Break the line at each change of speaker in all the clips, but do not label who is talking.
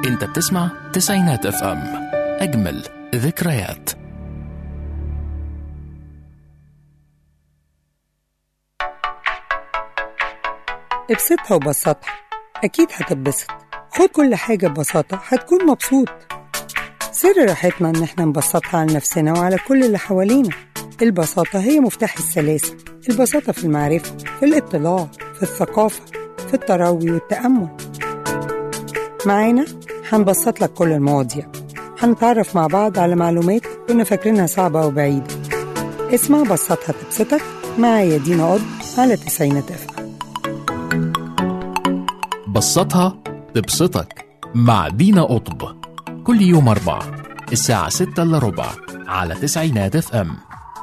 انت بتسمع تسعينات اف ام اجمل ذكريات
ابسطها وبسطها أكيد هتتبسط خد كل حاجة ببساطة هتكون مبسوط سر راحتنا إن احنا نبسطها على نفسنا وعلى كل اللي حوالينا البساطة هي مفتاح السلاسة البساطة في المعرفة في الاطلاع في الثقافة في التروي والتأمل معانا هنبسط لك كل المواضيع هنتعرف مع بعض على معلومات كنا فاكرينها صعبة وبعيدة اسمع بسطها تبسطك معايا دينا قض على تسعينات اف
بسطها تبسطك مع دينا قطب كل يوم أربعة الساعة ستة إلا ربع على تسعينات اف ام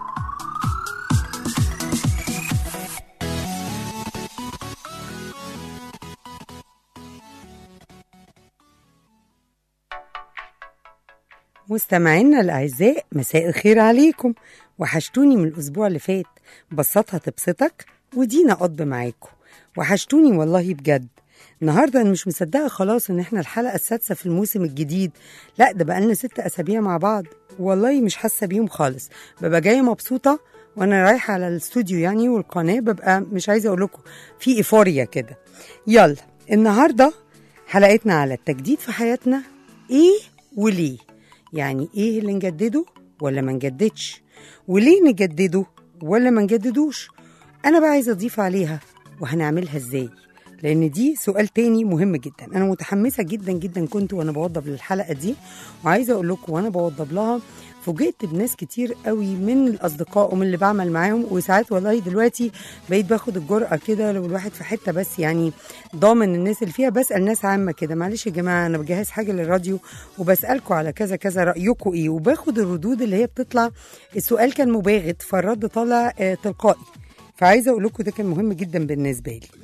مستمعينا الأعزاء مساء الخير عليكم وحشتوني من الأسبوع اللي فات بسطها تبسطك ودينا قض معاكم وحشتوني والله بجد النهارده انا مش مصدقه خلاص ان احنا الحلقه السادسه في الموسم الجديد لا ده بقالنا ست اسابيع مع بعض والله مش حاسه بيهم خالص ببقى جايه مبسوطه وانا رايحه على الاستوديو يعني والقناه ببقى مش عايزه اقول لكم في ايفوريا كده يلا النهارده حلقتنا على التجديد في حياتنا ايه وليه يعني ايه اللي نجدده ولا ما نجددش وليه نجدده ولا ما نجددوش انا بقى عايزه اضيف عليها وهنعملها ازاي لان دي سؤال تاني مهم جدا انا متحمسه جدا جدا كنت وانا بوضب للحلقه دي وعايزه اقول لكم وانا بوضب لها فوجئت بناس كتير قوي من الاصدقاء ومن اللي بعمل معاهم وساعات والله دلوقتي بقيت باخد الجرأه كده لو الواحد في حته بس يعني ضامن الناس اللي فيها بسال ناس عامه كده معلش يا جماعه انا بجهز حاجه للراديو وبسالكم على كذا كذا رايكم ايه وباخد الردود اللي هي بتطلع السؤال كان مباغت فالرد طالع آه، تلقائي فعايزه اقول لكم ده كان مهم جدا بالنسبه لي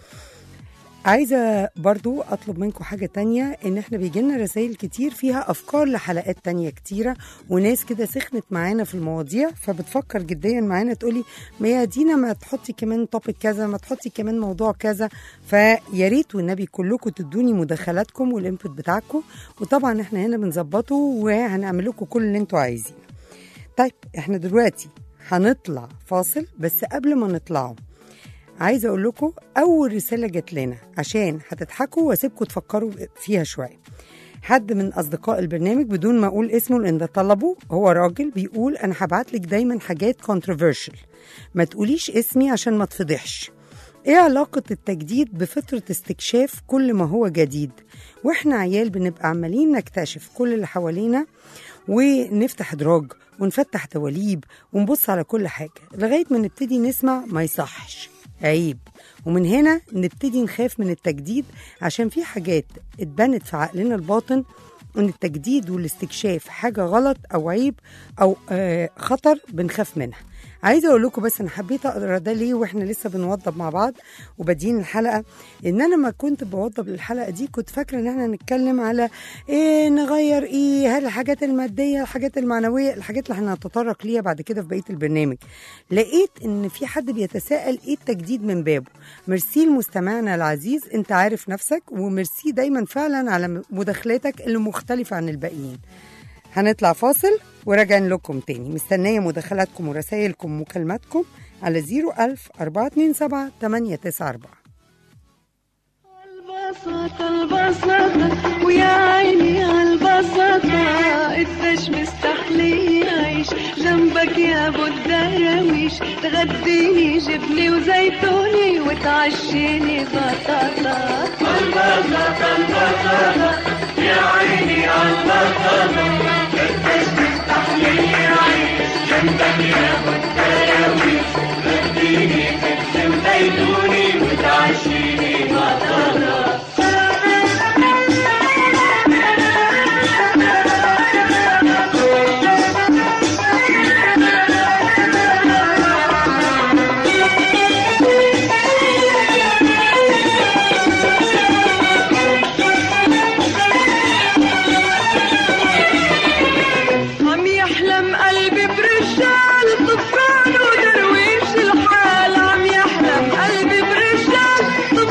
عايزة برضو أطلب منكم حاجة تانية إن إحنا بيجيلنا رسائل كتير فيها أفكار لحلقات تانية كتيرة وناس كده سخنت معانا في المواضيع فبتفكر جديا معانا تقولي ما يا دينا ما تحطي كمان توبيك كذا ما تحطي كمان موضوع كذا فيا ريت والنبي كلكم تدوني مداخلاتكم والإنبوت بتاعكم وطبعا إحنا هنا بنظبطه وهنعمل لكم كل اللي أنتوا عايزينه طيب إحنا دلوقتي هنطلع فاصل بس قبل ما نطلعه عايزه اقول لكم اول رساله جت لنا عشان هتضحكوا واسيبكم تفكروا فيها شويه حد من اصدقاء البرنامج بدون ما اقول اسمه لان ده طلبه هو راجل بيقول انا هبعت لك دايما حاجات كونتروفيرشل ما تقوليش اسمي عشان ما تفضحش ايه علاقة التجديد بفطرة استكشاف كل ما هو جديد واحنا عيال بنبقى عمالين نكتشف كل اللي حوالينا ونفتح دراج ونفتح دواليب ونبص على كل حاجة لغاية ما نبتدي نسمع ما يصحش عيب ومن هنا نبتدي نخاف من التجديد عشان في حاجات اتبنت في عقلنا الباطن ان التجديد والاستكشاف حاجه غلط او عيب او آه خطر بنخاف منها عايزه اقول لكم بس انا حبيت اقرا ده ليه واحنا لسه بنوضب مع بعض وبادئين الحلقه ان انا ما كنت بوضب الحلقه دي كنت فاكره ان احنا نتكلم على ايه نغير ايه هل الحاجات الماديه الحاجات المعنويه الحاجات اللي هنتطرق ليها بعد كده في بقيه البرنامج لقيت ان في حد بيتساءل ايه التجديد من بابه ميرسي لمستمعنا العزيز انت عارف نفسك وميرسي دايما فعلا على مداخلاتك اللي مختلفه عن الباقيين هنطلع فاصل وراجعين لكم تاني مستنية مداخلاتكم ورسائلكم ومكالماتكم على 01000 427 894
البساطة البساطة ويا عيني عالبساطة قديش مستحلي يعيش جنبك يا ابو الدراويش تغديني جبني وزيتوني وتعشيني بطاطا البساطة البساطة يا عيني عالبساطة قديش مستحلي يعيش جنبك يا ابو الدراويش تغديني جبني وزيتوني وتعشيني بطاطا عم يحلم قلبي برجال طفران ودرويش الحال عم يحلم قلبي برجال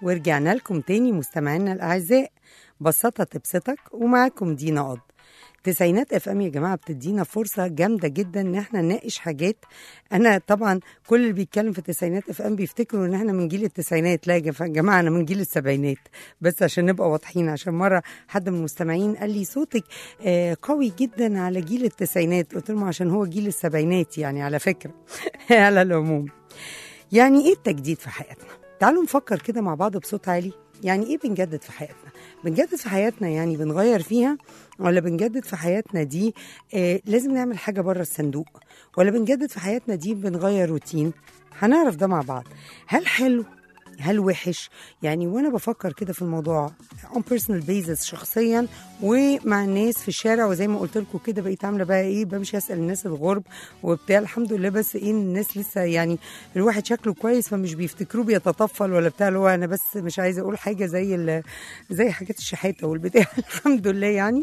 ورجعنا لكم تاني مستمعينا الأعزاء بسطة تبسطك ومعاكم دينا قض تسعينات اف ام يا جماعه بتدينا فرصه جامده جدا ان احنا نناقش حاجات انا طبعا كل اللي بيتكلم في التسعينات اف ام بيفتكروا ان احنا من جيل التسعينات لا يا جف- جماعه انا من جيل السبعينات بس عشان نبقى واضحين عشان مره حد من المستمعين قال لي صوتك آه، قوي جدا على جيل التسعينات قلت لهم عشان هو جيل السبعينات يعني على فكره على العموم يعني ايه التجديد في حياتنا تعالوا نفكر كده مع بعض بصوت عالي يعني ايه بنجدد في حياتنا بنجدد في حياتنا يعني بنغير فيها ولا بنجدد في حياتنا دي آه لازم نعمل حاجه بره الصندوق ولا بنجدد في حياتنا دي بنغير روتين هنعرف ده مع بعض هل حلو هل وحش يعني وانا بفكر كده في الموضوع on personal basis شخصيا ومع الناس في الشارع وزي ما قلت لكم كده بقيت عامله بقى ايه بمشي اسال الناس الغرب وبتاع الحمد لله بس ايه الناس لسه يعني الواحد شكله كويس فمش بيفتكروه بيتطفل ولا بتاع اللي هو انا بس مش عايزه اقول حاجه زي ال- زي حاجات الشحاته والبتاع الحمد لله يعني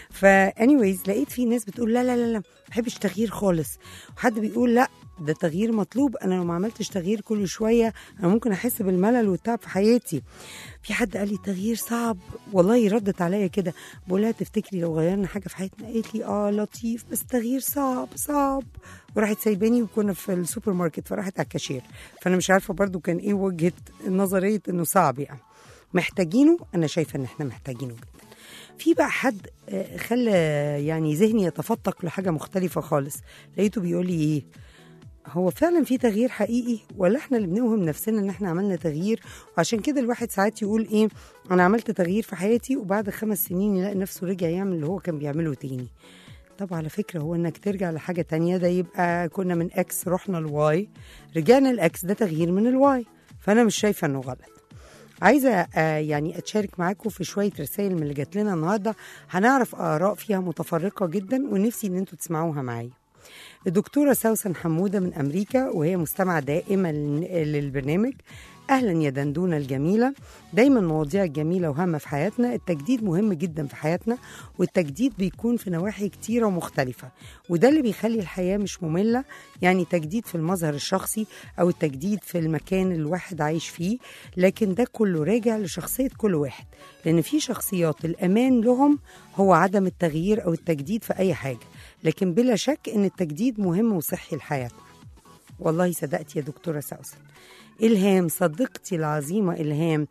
فا anyways لقيت في ناس بتقول لا لا لا لا ما بحبش تغيير خالص وحد بيقول لا ده تغيير مطلوب انا لو ما عملتش تغيير كل شويه انا ممكن احس بالملل والتعب في حياتي في حد قال لي تغيير صعب والله ردت عليا كده بقول لها تفتكري لو غيرنا حاجه في حياتنا قالت لي اه لطيف بس تغيير صعب صعب وراحت سايباني وكنا في السوبر ماركت فراحت على الكاشير فانا مش عارفه برضو كان ايه وجهه نظريه انه صعب يعني محتاجينه انا شايفه ان احنا محتاجينه جدا في بقى حد آه، خلى يعني ذهني يتفتق لحاجه مختلفه خالص لقيته بيقول لي ايه هو فعلا في تغيير حقيقي ولا احنا اللي بنوهم نفسنا ان احنا عملنا تغيير وعشان كده الواحد ساعات يقول ايه انا عملت تغيير في حياتي وبعد خمس سنين يلاقي نفسه رجع يعمل اللي هو كان بيعمله تاني طب على فكرة هو انك ترجع لحاجة تانية ده يبقى كنا من اكس رحنا لواي رجعنا الاكس ده تغيير من الواي فانا مش شايفة انه غلط عايزة آه، يعني أتشارك معاكم في شوية رسائل من اللي جات لنا النهاردة هنعرف آراء فيها متفرقة جدا ونفسي إن أنتوا تسمعوها معايا الدكتورة سوسن حمودة من أمريكا وهي مستمعة دائمة لل- للبرنامج أهلا يا دندونة الجميلة دايما مواضيع جميلة وهامة في حياتنا التجديد مهم جدا في حياتنا والتجديد بيكون في نواحي كتيرة ومختلفة وده اللي بيخلي الحياة مش مملة يعني تجديد في المظهر الشخصي أو التجديد في المكان اللي الواحد عايش فيه لكن ده كله راجع لشخصية كل واحد لأن في شخصيات الأمان لهم هو عدم التغيير أو التجديد في أي حاجة لكن بلا شك ان التجديد مهم وصحي لحياتنا والله صدقت يا دكتورة سوسن إلهام صديقتي العظيمة إلهام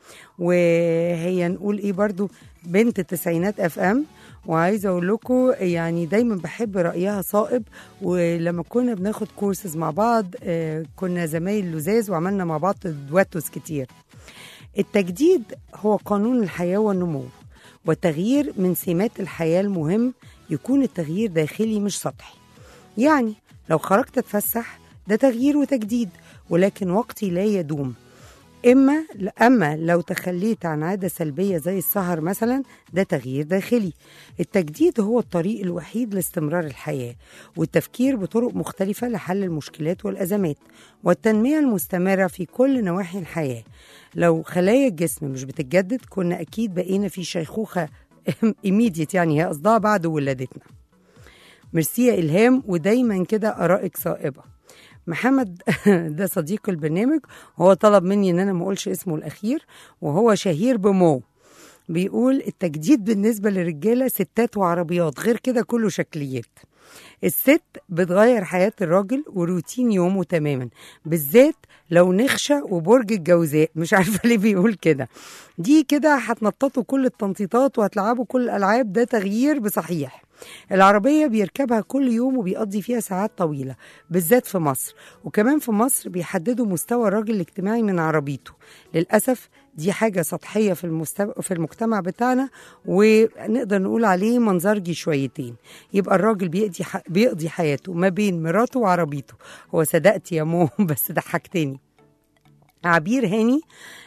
وهي نقول إيه برضو بنت التسعينات أف أم وعايزة أقول لكم يعني دايما بحب رأيها صائب ولما كنا بناخد كورسز مع بعض آه، كنا زمايل لزاز وعملنا مع بعض دواتوس كتير التجديد هو قانون الحياة والنمو والتغيير من سمات الحياة المهم يكون التغيير داخلي مش سطحي يعني لو خرجت اتفسح ده تغيير وتجديد ولكن وقتي لا يدوم إما أما لو تخليت عن عادة سلبية زي السهر مثلا ده تغيير داخلي التجديد هو الطريق الوحيد لاستمرار الحياة والتفكير بطرق مختلفة لحل المشكلات والأزمات والتنمية المستمرة في كل نواحي الحياة لو خلايا الجسم مش بتتجدد كنا أكيد بقينا في شيخوخة immediate يعني هي قصدها بعد ولادتنا ميرسي يا إلهام ودايما كده آرائك صائبة محمد ده صديق البرنامج وهو طلب مني ان انا ما اقولش اسمه الاخير وهو شهير بمو بيقول التجديد بالنسبة للرجالة ستات وعربيات غير كده كله شكليات الست بتغير حياة الراجل وروتين يومه تماما بالذات لو نخشة وبرج الجوزاء مش عارفة ليه بيقول كده دي كده هتنططوا كل التنطيطات وهتلعبوا كل الألعاب ده تغيير بصحيح العربية بيركبها كل يوم وبيقضي فيها ساعات طويلة بالذات في مصر وكمان في مصر بيحددوا مستوى الراجل الاجتماعي من عربيته للأسف دي حاجة سطحية في, المستو... في المجتمع بتاعنا ونقدر نقول عليه منظرجي شويتين يبقى الراجل بيقضي, ح... بيقضي حياته ما بين مراته وعربيته هو صدقت يا مو بس ضحكتني عبير هاني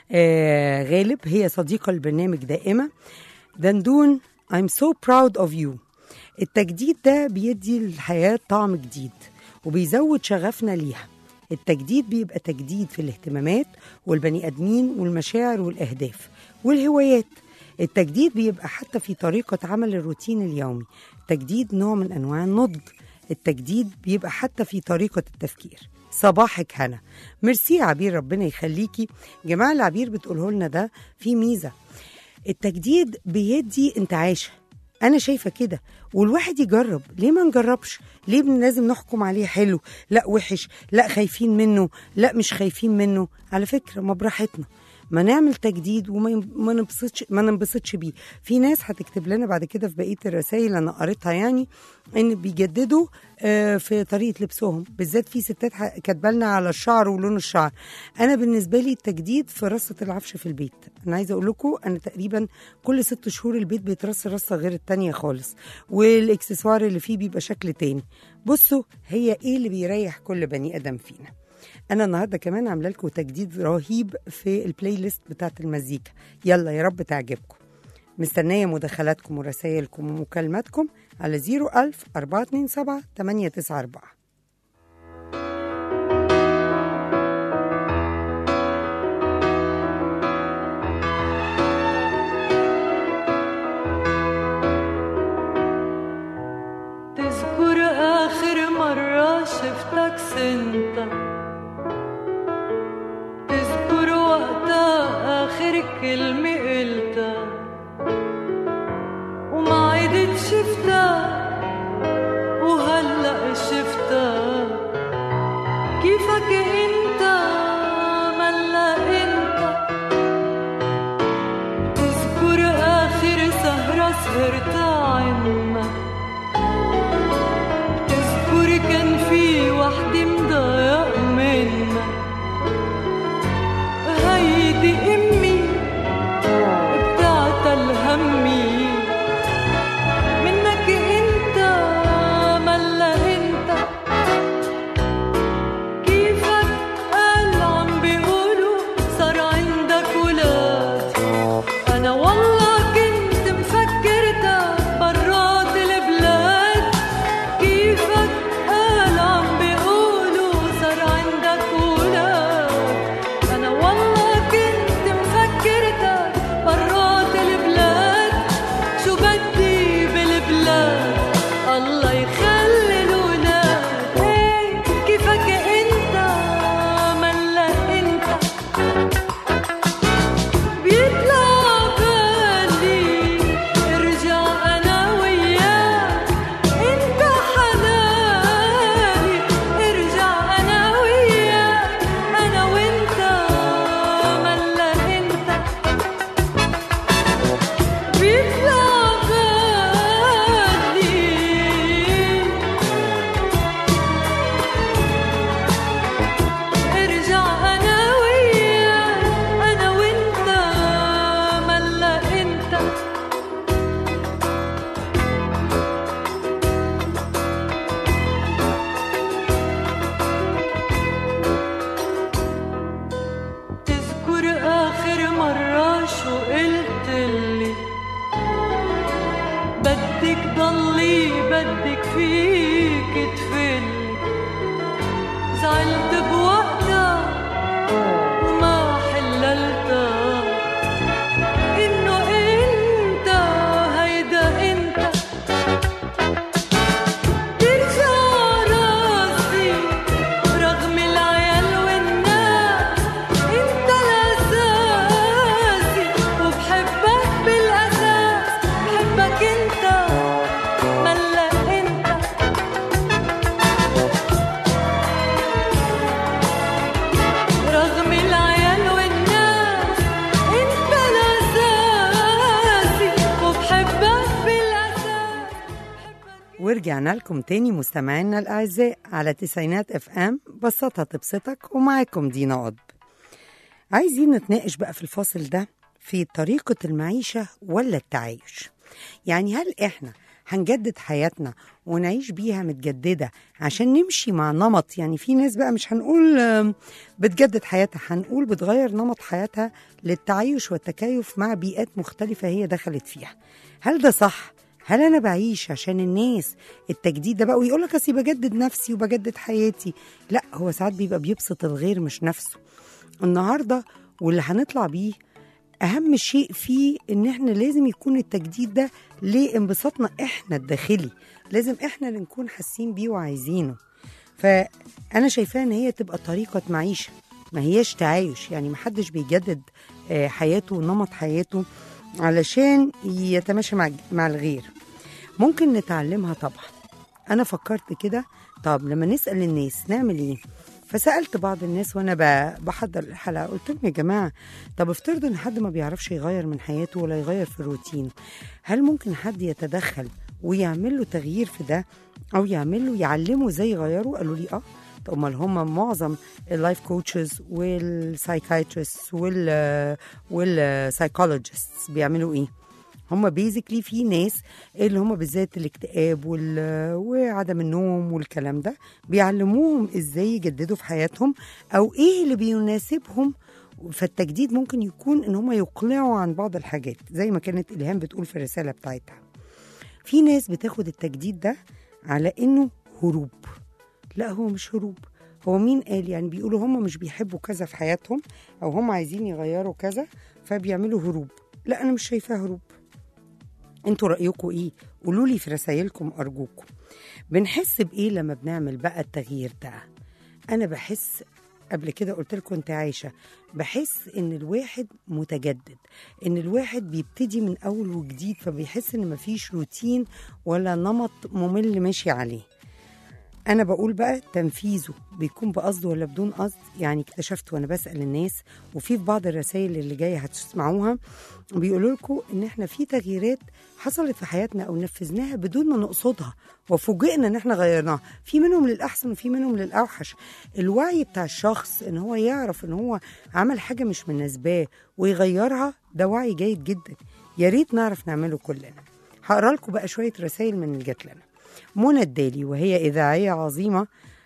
آه غالب هي صديقة البرنامج دائمة دندون I'm so proud of you التجديد ده بيدي للحياة طعم جديد وبيزود شغفنا ليها التجديد بيبقى تجديد في الاهتمامات والبني ادمين والمشاعر والاهداف والهوايات التجديد بيبقى حتى في طريقة عمل الروتين اليومي التجديد نوع من أنواع النضج التجديد بيبقى حتى في طريقة التفكير صباحك هنا ميرسي يا عبير ربنا يخليكي جماعة العبير بتقوله لنا ده في ميزة التجديد بيدي انتعاشة انا شايفه كده والواحد يجرب ليه ما نجربش ليه بن- لازم نحكم عليه حلو لا وحش لا خايفين منه لا مش خايفين منه على فكره ما براحتنا ما نعمل تجديد وما ين- ما ننبسطش ما ننبسطش بيه في ناس هتكتب لنا بعد كده في بقيه الرسائل انا قريتها يعني ان بيجددوا آه، في طريقه لبسهم بالذات في ستات ح- كاتبه لنا على الشعر ولون الشعر انا بالنسبه لي التجديد في رصه العفش في البيت انا عايزه اقول لكم انا تقريبا كل ست شهور البيت بيترص رصه غير التانية خالص والاكسسوار اللي فيه بيبقى شكل تاني بصوا هي ايه اللي بيريح كل بني ادم فينا انا النهارده كمان عامله لكم تجديد رهيب في البلاي ليست بتاعت المزيكا يلا يا رب تعجبكم مستنيه مداخلاتكم ورسائلكم ومكالماتكم على 01000 427 894
تذكر آخر مرة شفتك سنتا تذكر وقتها آخر كلمة قلتها وما عدت شفتها وهلأ شفتها كيفك انت ملا انت تذكر آخر سهرة سهرتها عنا تذكر كان في وحدة مضايق منا هيدي أمي بتاعت الهمي منك انت ملا انت كيفك قال عم بيقولوا صار عندك ولاد انا والله كنت مفكرتك برات البلاد كيفك قال عم بيقولوا صار عندك ولاد انا والله كنت مفكرتك برات البلاد شو بدي بالبلاد الله يخلي الولاد هيك كيفك انت ملا انت بيطلع بالي ارجع انا وياك انت حناني ارجع انا وياك انا وانت ملا انت بيطلع بالي ارجع انا وياك انا وانت ملا انت تذكر اخر مرة شو قلتلي بدك ضلي بدك فيك تفلي زعلت بوقتها وما حللتها انه انت هيدا انت ترجع راسي رغم العيال والناس انت الاساسي وبحبك بالاساس بحبك انت ملا انت رغم العيال والناس انت الاساسي وبحبك بالاساس
ورجعنا لكم تاني مستمعينا الأعزاء على تسعينات اف ام بسطها تبسطك ومعاكم دينا قطب عايزين نتناقش بقى في الفاصل ده في طريقة المعيشة ولا التعايش يعني هل احنا هنجدد حياتنا ونعيش بيها متجددة عشان نمشي مع نمط يعني في ناس بقى مش هنقول آم، بتجدد حياتها هنقول بتغير نمط حياتها للتعايش والتكيف مع بيئات مختلفة هي دخلت فيها هل ده صح؟ هل انا بعيش عشان الناس التجديد ده بقى ويقول لك اصل بجدد نفسي وبجدد حياتي لا هو ساعات بيبقى بيبسط الغير مش نفسه النهارده واللي هنطلع بيه اهم شيء فيه ان احنا لازم يكون التجديد ده لانبساطنا احنا الداخلي لازم احنا اللي نكون حاسين بيه وعايزينه فانا شايفاها ان هي تبقى طريقه معيشه ما هياش تعايش يعني محدش بيجدد آه، حياته ونمط حياته علشان يتماشى مع مع الغير ممكن نتعلمها طبعا انا فكرت كده طب لما نسال الناس نعمل ايه فسالت بعض الناس وانا ب- بحضر الحلقه قلت لهم يا جماعه طب افترضوا ان حد ما بيعرفش يغير من حياته ولا يغير في روتينه هل ممكن حد يتدخل ويعمل له تغيير في ده او يعمل له يعلمه ازاي يغيره قالوا لي اه طب امال هم معظم اللايف كوتشز والسايكايترست وال والسايكولوجيست بيعملوا ايه هم بيزيكلي في ناس اللي هم بالذات الاكتئاب وال... وعدم النوم والكلام ده بيعلموهم ازاي يجددوا في حياتهم او ايه اللي بيناسبهم فالتجديد ممكن يكون ان هم يقلعوا عن بعض الحاجات زي ما كانت الهام بتقول في الرساله بتاعتها في ناس بتاخد التجديد ده على انه هروب لا هو مش هروب هو مين قال يعني بيقولوا هم مش بيحبوا كذا في حياتهم او هم عايزين يغيروا كذا فبيعملوا هروب لا انا مش شايفاه هروب انتوا رايكم ايه قولوا لي في رسايلكم ارجوكم بنحس بايه لما بنعمل بقى التغيير ده انا بحس قبل كده قلت لكم انت عايشه بحس ان الواحد متجدد ان الواحد بيبتدي من اول وجديد فبيحس ان مفيش روتين ولا نمط ممل ماشي عليه انا بقول بقى تنفيذه بيكون بقصد ولا بدون قصد يعني اكتشفت وانا بسال الناس وفي في بعض الرسائل اللي جايه هتسمعوها بيقولوا لكم ان احنا في تغييرات حصلت في حياتنا او نفذناها بدون ما نقصدها وفوجئنا ان احنا غيرناها في منهم للاحسن وفي منهم للاوحش الوعي بتاع الشخص ان هو يعرف ان هو عمل حاجه مش مناسباه ويغيرها ده وعي جيد جدا يا ريت نعرف نعمله كلنا هقرا لكم بقى شويه رسائل من اللي جات لنا منى الدالي وهي إذاعية عظيمة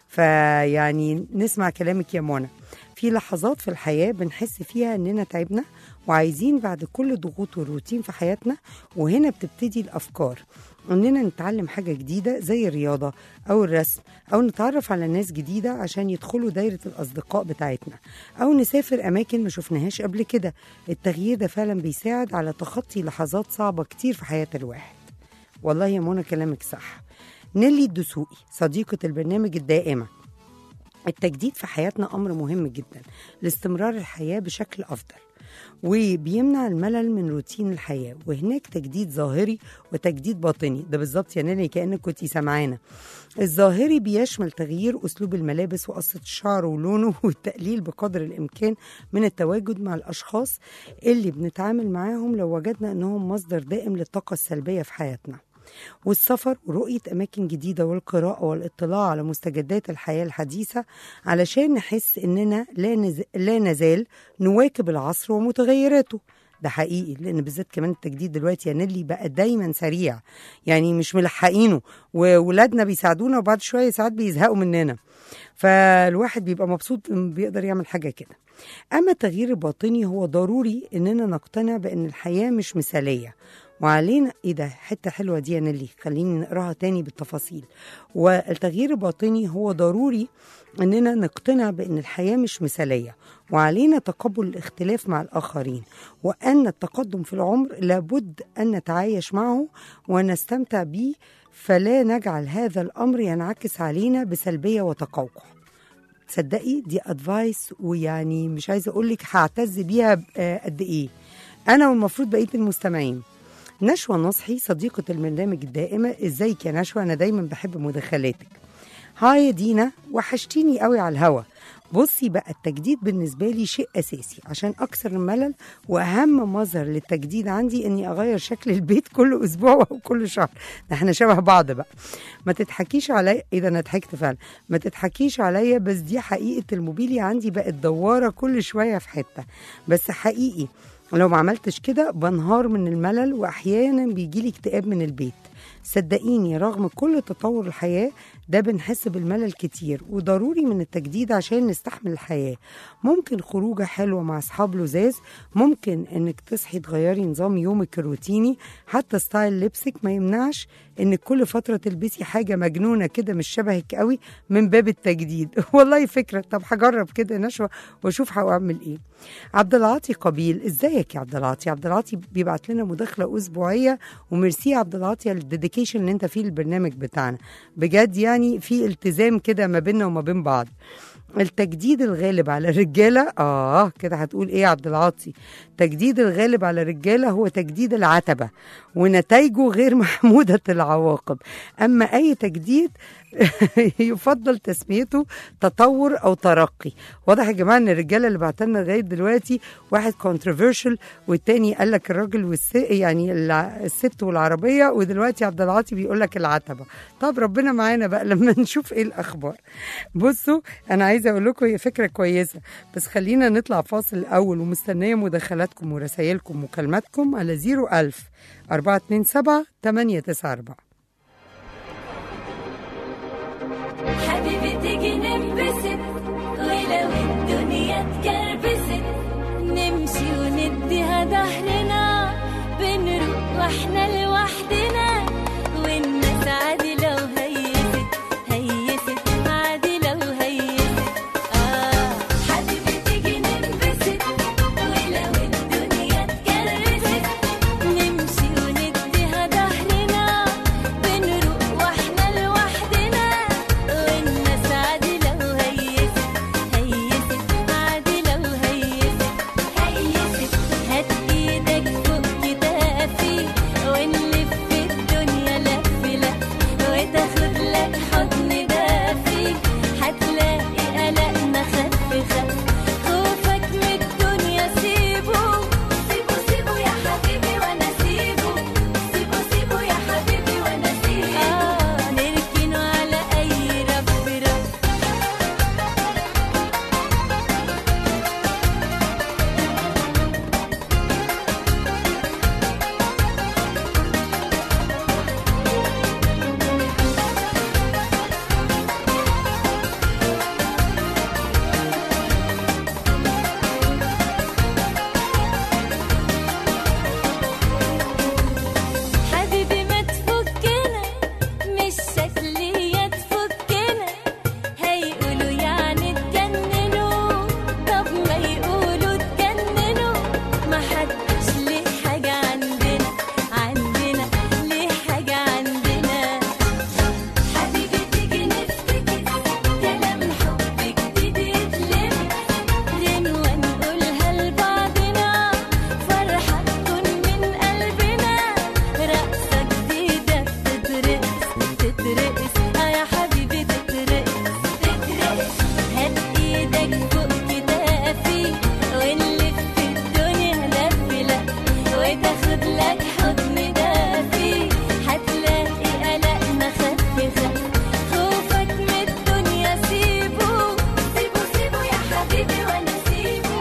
فيعني نسمع كلامك يا منى في لحظات في الحياة بنحس فيها إننا تعبنا وعايزين بعد كل ضغوط والروتين في حياتنا وهنا بتبتدي الأفكار إننا نتعلم حاجة جديدة زي الرياضة أو الرسم أو نتعرف على ناس جديدة عشان يدخلوا دايرة الأصدقاء بتاعتنا أو نسافر أماكن ما شفناهاش قبل كده التغيير ده فعلا بيساعد على تخطي لحظات صعبة كتير في حياة الواحد والله يا منى كلامك صح نيلي الدسوقي صديقة البرنامج الدائمة التجديد في حياتنا أمر مهم جدا لاستمرار الحياة بشكل أفضل وبيمنع الملل من روتين الحياة وهناك تجديد ظاهري وتجديد باطني ده بالظبط يا نيلي كأنك كنتي سامعانا الظاهري بيشمل تغيير أسلوب الملابس وقصة الشعر ولونه والتقليل بقدر الإمكان من التواجد مع الأشخاص اللي بنتعامل معاهم لو وجدنا أنهم مصدر دائم للطاقة السلبية في حياتنا والسفر ورؤية أماكن جديدة والقراءة والاطلاع على مستجدات الحياة الحديثة علشان نحس إننا لا, نز... لا نزال نواكب العصر ومتغيراته ده حقيقي لان بالذات كمان التجديد دلوقتي يا نيلي بقى دايما سريع يعني مش ملحقينه وولادنا بيساعدونا وبعد شويه ساعات بيزهقوا مننا فالواحد بيبقى مبسوط إن بيقدر يعمل حاجه كده اما التغيير الباطني هو ضروري اننا نقتنع بان الحياه مش مثاليه وعلينا ايه ده حته حلوه دي يا نيلي خليني نقراها تاني بالتفاصيل والتغيير الباطني هو ضروري اننا نقتنع بان الحياه مش مثاليه وعلينا تقبل الاختلاف مع الاخرين وان التقدم في العمر لابد ان نتعايش معه ونستمتع به فلا نجعل هذا الامر ينعكس علينا بسلبيه وتقوقع تصدقي دي ادفايس ويعني مش عايزه اقول لك هعتز بيها آه، قد ايه انا والمفروض بقيه المستمعين نشوى نصحي صديقة البرنامج الدائمة ازيك يا نشوى انا دايما بحب مداخلاتك هاي يا دينا وحشتيني قوي على الهوا بصي بقى التجديد بالنسبة لي شيء أساسي عشان أكسر الملل وأهم مظهر للتجديد عندي إني أغير شكل البيت كل أسبوع أو كل شهر ده احنا شبه بعض بقى ما تضحكيش عليا إيه ده أنا ضحكت فعلا ما تضحكيش عليا بس دي حقيقة الموبيليا عندي بقت دوارة كل شوية في حتة بس حقيقي لو ما عملتش كده بنهار من الملل واحيانا بيجيلي اكتئاب من البيت صدقيني رغم كل تطور الحياة ده بنحس بالملل كتير وضروري من التجديد عشان نستحمل الحياة ممكن خروجة حلوة مع أصحاب لزاز ممكن إنك تصحي تغيري نظام يومك الروتيني حتى ستايل لبسك ما يمنعش إنك كل فترة تلبسي حاجة مجنونة كده مش شبهك قوي من باب التجديد والله فكرة طب هجرب كده نشوة واشوف هعمل ايه عبد العاطي قبيل ازيك يا عبد العاطي عبد العاطي بيبعت لنا مداخله اسبوعيه وميرسي يا عبد العاطي على الديديكيشن اللي انت فيه البرنامج بتاعنا بجد يعني في التزام كده ما بيننا وما بين بعض التجديد الغالب على الرجاله اه كده هتقول ايه يا عبد العاطي تجديد الغالب على الرجاله هو تجديد العتبه ونتائجه غير محموده العواقب اما اي تجديد يفضل تسميته تطور او ترقي واضح يا جماعه ان الرجاله اللي بعتلنا لغايه دلوقتي واحد كونتروفيرشل والتاني قال لك الراجل والست يعني الع- الست والعربيه ودلوقتي عبد العاطي بيقول لك العتبه طب ربنا معانا بقى لما نشوف ايه الاخبار بصوا انا عايزه اقول لكم هي فكره كويسه بس خلينا نطلع فاصل الاول ومستنيه مداخلاتكم ورسائلكم ومكالماتكم على 01000 427 894
حبيبي تيجي ننبسط ولو الدنيا اتكربست نمشي ونديها ظهرنا بنروح واحنا لوحدنا والناس عادي لو هيست هيست عادي لو هيست آه حبيبي تيجي ننبسط ولو الدنيا اتكربست نمشي ونديها ظهرنا بنروح واحنا لوحدنا والناس عادي لو هيست هيست عادي لو هيست هيست هات ايدك فوق كتافي ونلف الدنيا لف لف وتاخد لك حضن دافي هتلاقي قلقنا خف خف خوفك من الدنيا سيبه سيبه سيبه يا حبيبي وانا سيبه سيبه سيبه يا حبيبي وانا سيبه آه نركنه على اي رب رب حبيبي ما تفكنا مش شكلية تفكنا هيقولوا يعني اتجننوا طب ما يقولوا اتجننوا ما حدش ليه حاجة عندنا عندنا ليه حاجة عندنا حبيبي تيجي نفتكر كلام حب جديد يتلم غنوة نقولها لبعضنا فرحة تكون من قلبنا رقصة جديدة بتترقص تترقص اه يا حبيبي تترقص تترقص هات ايدك فوق كتافي ونلف الدنيا لف لف وتاخد لك حضن دافي هتلاقي قلقنا خف خف خوفك من الدنيا سيبه سيبه سيبه يا حبيبي وانا سيبه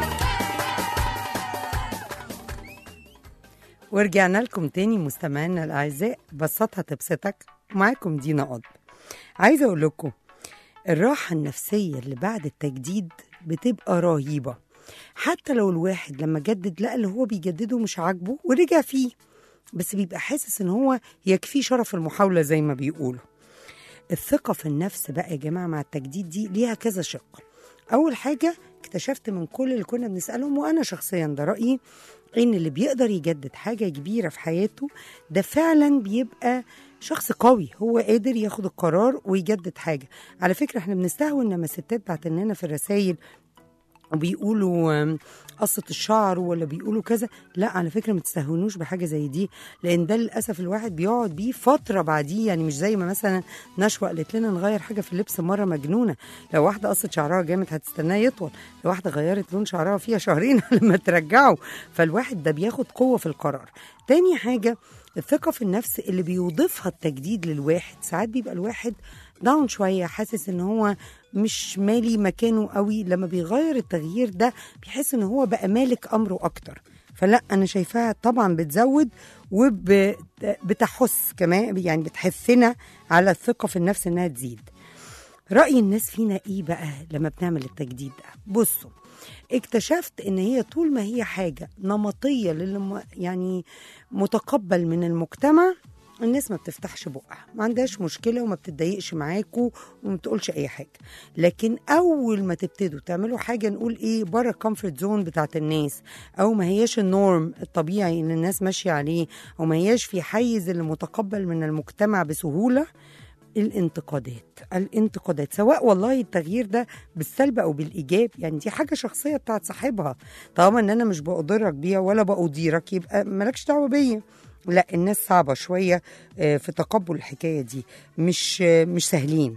ورجعنا لكم تاني مستمعينا الاعزاء بسطها تبسطك معاكم دينا قض عايزه اقول لكم الراحه النفسيه اللي بعد التجديد بتبقى رهيبه حتى لو الواحد لما جدد لقى اللي هو بيجدده مش عاجبه ورجع فيه بس بيبقى حاسس ان هو يكفيه شرف المحاوله زي ما بيقولوا الثقة في النفس بقى يا جماعة مع التجديد دي ليها كذا شق أول حاجة اكتشفت من كل اللي كنا بنسألهم وأنا شخصيا ده رأيي إن اللي بيقدر يجدد حاجة كبيرة في حياته ده فعلا بيبقى شخص قوي هو قادر ياخد القرار ويجدد حاجة على فكرة احنا بنستهون لما الستات بعت لنا في الرسائل وبيقولوا آم، قصة الشعر ولا بيقولوا كذا لا على فكرة ما تستهونوش بحاجة زي دي لأن ده للأسف الواحد بيقعد بيه فترة بعديه يعني مش زي ما مثلا نشوى قالت لنا نغير حاجة في اللبس مرة مجنونة لو واحدة قصت شعرها جامد هتستناه يطول لو واحدة غيرت لون شعرها فيها شهرين لما ترجعه فالواحد ده بياخد قوة في القرار تاني حاجة الثقة في النفس اللي بيضيفها التجديد للواحد ساعات بيبقى الواحد داون شوية حاسس ان هو مش مالي مكانه قوي لما بيغير التغيير ده بيحس ان هو بقى مالك امره اكتر فلا انا شايفاها طبعا بتزود وبتحث كمان يعني بتحثنا على الثقه في النفس انها تزيد رأي الناس فينا ايه بقى لما بنعمل التجديد ده بصوا اكتشفت ان هي طول ما هي حاجة نمطية للم يعني متقبل من المجتمع الناس ما بتفتحش بقها ما عندهاش مشكلة وما بتتضايقش معاكوا وما بتقولش اي حاجة لكن اول ما تبتدوا تعملوا حاجة نقول ايه بره الكومفورت زون بتاعت الناس او ما هياش النورم الطبيعي ان الناس ماشية عليه او ما هياش في حيز اللي متقبل من المجتمع بسهولة الانتقادات الانتقادات سواء والله التغيير ده بالسلب او بالايجاب يعني دي حاجه شخصيه بتاعت صاحبها طالما ان انا مش بقدرك بيها ولا بقديرك يبقى مالكش دعوه بيا لا الناس صعبه شويه آه، في تقبل الحكايه دي مش آه، مش سهلين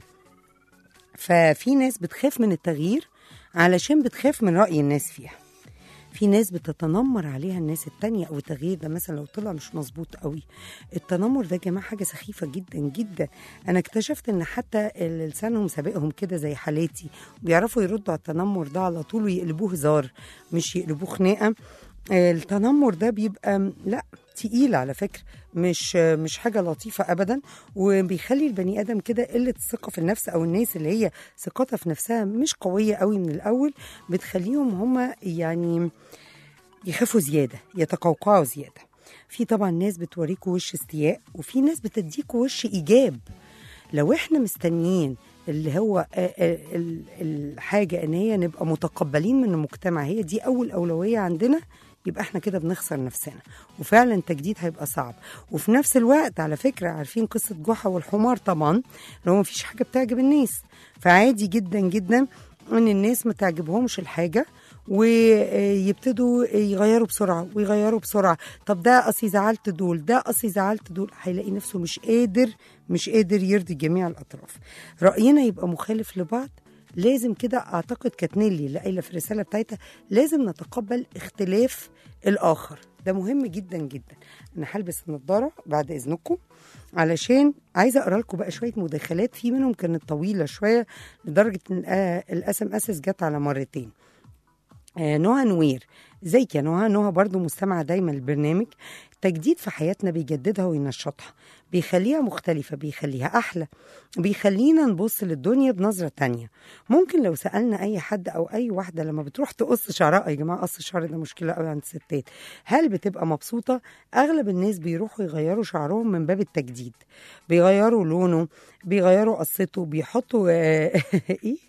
ففي ناس بتخاف من التغيير علشان بتخاف من راي الناس فيها في ناس بتتنمر عليها الناس التانية أو التغيير ده مثلا لو طلع مش مظبوط قوي التنمر ده يا جماعة حاجة سخيفة جدا جدا أنا اكتشفت إن حتى اللي لسانهم سابقهم كده زي حالاتي بيعرفوا يردوا على التنمر ده على طول ويقلبوه هزار مش يقلبوه خناقة آه، التنمر ده بيبقى م- لا تقيل على فكرة مش مش حاجة لطيفة أبدا وبيخلي البني آدم كده قلة الثقة في النفس أو الناس اللي هي ثقتها في نفسها مش قوية قوي من الأول بتخليهم هم يعني يخافوا زيادة يتقوقعوا زيادة في طبعا ناس بتوريكوا وش استياء وفي ناس بتديكوا وش إيجاب لو احنا مستنيين اللي هو آه، آه، ال- الحاجة ان هي نبقى متقبلين من المجتمع هي دي اول اولوية عندنا يبقى احنا كده بنخسر نفسنا وفعلا التجديد هيبقى صعب وفي نفس الوقت على فكرة عارفين قصة جحا والحمار طبعا اللي هو مفيش حاجة بتعجب الناس فعادي جدا جدا ان الناس ما تعجبهمش الحاجة ويبتدوا يغيروا بسرعة ويغيروا بسرعة طب ده أصلي زعلت دول ده أصلي زعلت دول هيلاقي نفسه مش قادر مش قادر يرضي جميع الأطراف رأينا يبقى مخالف لبعض لازم كده اعتقد كانت نيلي اللي قايله في الرساله بتاعتها لازم نتقبل اختلاف الاخر ده مهم جدا جدا انا هلبس النضاره بعد اذنكم علشان عايزه اقرا لكم بقى شويه مداخلات في منهم كانت طويله شويه لدرجه ان الاس ام اس جت على مرتين آه، نهى نوير ازيك يا نهى نهى برضو مستمعة دايما للبرنامج التجديد في حياتنا بيجددها وينشطها بيخليها مختلفة بيخليها أحلى بيخلينا نبص للدنيا بنظرة تانية ممكن لو سألنا أي حد أو أي واحدة لما بتروح تقص شعرها يا جماعة قص الشعر ده مشكلة قوي عند الستات هل بتبقى مبسوطة؟ أغلب الناس بيروحوا يغيروا شعرهم من باب التجديد بيغيروا لونه بيغيروا قصته بيحطوا آه، إيه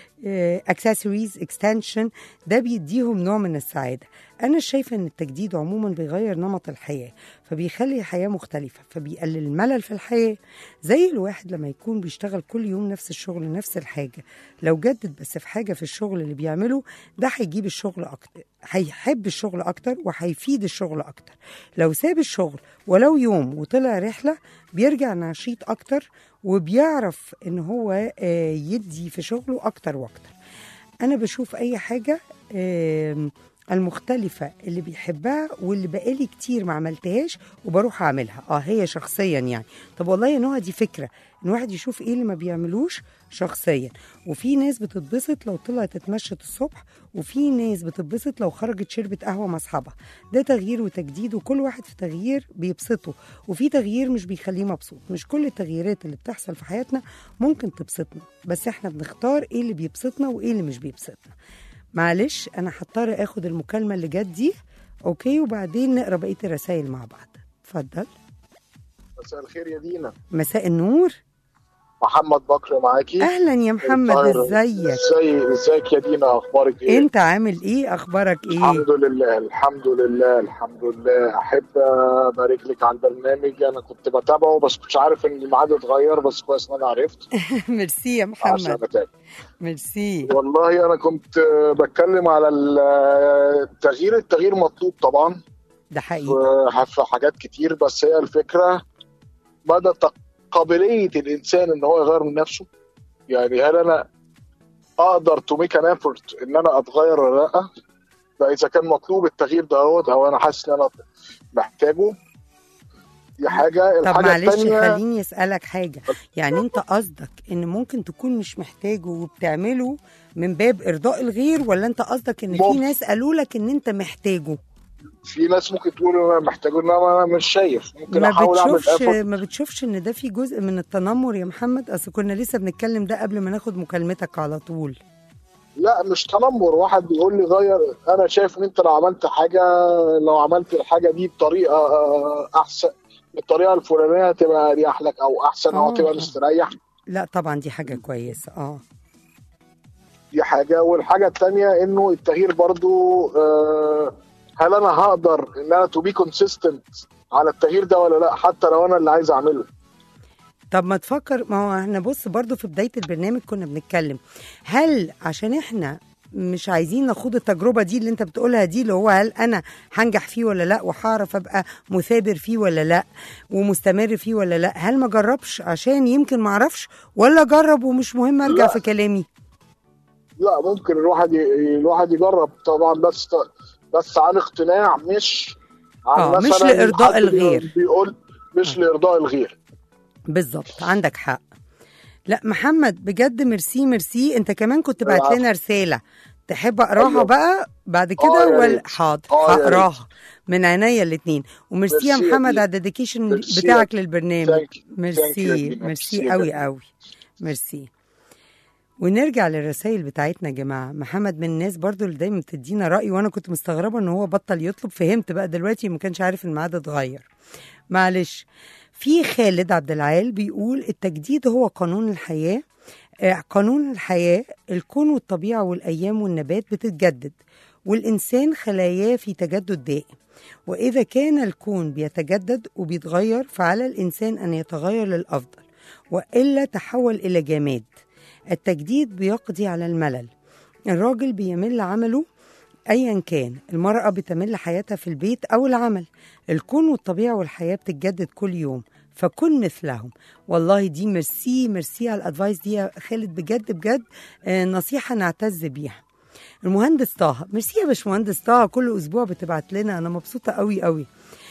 اكسسوارز اكستنشن ده بيديهم نوع من السعاده انا شايفه ان التجديد عموما بيغير نمط الحياه فبيخلي الحياه مختلفه فبيقلل الملل في الحياه زي الواحد لما يكون بيشتغل كل يوم نفس الشغل نفس الحاجه لو جدد بس في حاجه في الشغل اللي بيعمله ده هيجيب الشغل اكتر هيحب الشغل اكتر وهيفيد الشغل اكتر لو ساب الشغل ولو يوم وطلع رحله بيرجع نشيط اكتر وبيعرف ان هو آه، يدي في شغله اكتر واكتر انا بشوف اي حاجه آم، المختلفة اللي بيحبها واللي بقالي كتير ما عملتهاش وبروح اعملها اه هي شخصيا يعني طب والله يا نهى دي فكرة ان واحد يشوف ايه اللي ما بيعملوش شخصيا وفي ناس بتتبسط لو طلعت تتمشت الصبح وفي ناس بتتبسط لو خرجت شربت قهوة مع اصحابها ده تغيير وتجديد وكل واحد في تغيير بيبسطه وفي تغيير مش بيخليه مبسوط مش كل التغييرات اللي بتحصل في حياتنا ممكن تبسطنا بس احنا بنختار ايه اللي بيبسطنا وايه اللي مش بيبسطنا معلش انا هضطر اخد المكالمه اللي جت دي اوكي وبعدين نقرا بقيه الرسائل مع بعض اتفضل
مساء الخير يا دينا
مساء النور
محمد بكر معاكي
اهلا يا محمد
القاهرة.
ازيك
ازاي ازيك يا دينا اخبارك ايه
انت عامل ايه اخبارك ايه
الحمد لله الحمد لله الحمد لله احب ابارك لك على البرنامج انا كنت بتابعه بس كنتش عارف ان الميعاد اتغير بس كويس ان انا عرفت
ميرسي يا
عشان
محمد
اتابع
ميرسي
والله انا كنت بتكلم على التغيير التغيير مطلوب طبعا
ده حقيقي
في في حاجات كتير بس هي الفكره مدى قابليه الانسان ان هو يغير من نفسه يعني هل انا اقدر تو ميك ان ايفورت ان انا اتغير ولا لا ده اذا كان مطلوب التغيير دوت او انا حاسس ان انا محتاجه دي حاجه
طب
الحاجه
معلش
الثانيه
خليني اسالك حاجه يعني انت قصدك ان ممكن تكون مش محتاجه وبتعمله من باب ارضاء الغير ولا انت قصدك ان في
ممكن.
ناس قالوا لك ان انت محتاجه
في ناس ممكن تقول انا محتاج انما انا مش شايف ممكن
ما
احاول اعمل
بتشوفش
effort.
ما بتشوفش ان ده في جزء من التنمر يا محمد اصل كنا لسه بنتكلم ده قبل ما ناخد مكالمتك على طول
لا مش تنمر واحد بيقول لي غير انا شايف ان انت لو عملت حاجه لو عملت الحاجه دي بطريقه آه، احسن بالطريقه الفلانيه تبقى اريح لك او احسن او
آه.
تبقى مستريح
لا طبعا دي حاجه كويسه اه
دي حاجه والحاجه الثانيه انه التغيير برضو آه، هل انا هقدر ان انا تو بي كونسيستنت على التغيير ده ولا لا حتى لو انا اللي عايز اعمله
طب ما تفكر ما هو احنا بص برضو في بدايه البرنامج كنا بنتكلم هل عشان احنا مش عايزين نخوض التجربه دي اللي انت بتقولها دي اللي هو هل انا هنجح فيه ولا لا وهعرف ابقى مثابر فيه ولا لا ومستمر فيه ولا لا هل ما جربش عشان يمكن ما اعرفش ولا جرب ومش مهم ارجع
لا.
في كلامي
لا ممكن الواحد ي- الواحد يجرب طبعا بس بس عن اقتناع مش عن
آه، مش
مثلاً
لإرضاء
حد
الغير.
بيقول مش لارضاء الغير
بالظبط عندك حق لا محمد بجد ميرسي ميرسي انت كمان كنت بعت
العفو.
لنا رساله تحب اقراها
أيوة.
بقى بعد
آه،
كده
يا
ولا
ريت.
حاضر
آه، يا ريت.
هقراها من عينيا الاثنين وميرسي يا
ميرسي يا
محمد
دينا.
على الديديكيشن
ميرسي
بتاعك
يا-
للبرنامج
Thank you. Thank you يا
ميرسي
دينا.
ميرسي
ميرسي
قوي
جداً.
قوي ميرسي ونرجع للرسائل بتاعتنا يا جماعه محمد من الناس برضو اللي دايما بتدينا راي وانا كنت مستغربه ان هو بطل يطلب فهمت بقى دلوقتي ما كانش عارف الميعاد اتغير معلش في خالد عبد العال بيقول التجديد هو قانون الحياه آه، قانون الحياه الكون والطبيعه والايام والنبات بتتجدد والانسان خلاياه في تجدد دائم واذا كان الكون بيتجدد وبيتغير فعلى الانسان ان يتغير للافضل والا تحول الى جماد التجديد بيقضي على الملل الراجل بيمل عمله ايا كان المراه بتمل حياتها في البيت او العمل الكون والطبيعه والحياه بتتجدد كل يوم فكن مثلهم والله دي ميرسي ميرسي على الادفايس دي يا خالد بجد بجد آه، نصيحه نعتز بيها المهندس طه ميرسي يا باشمهندس طه كل اسبوع بتبعت لنا انا مبسوطه قوي قوي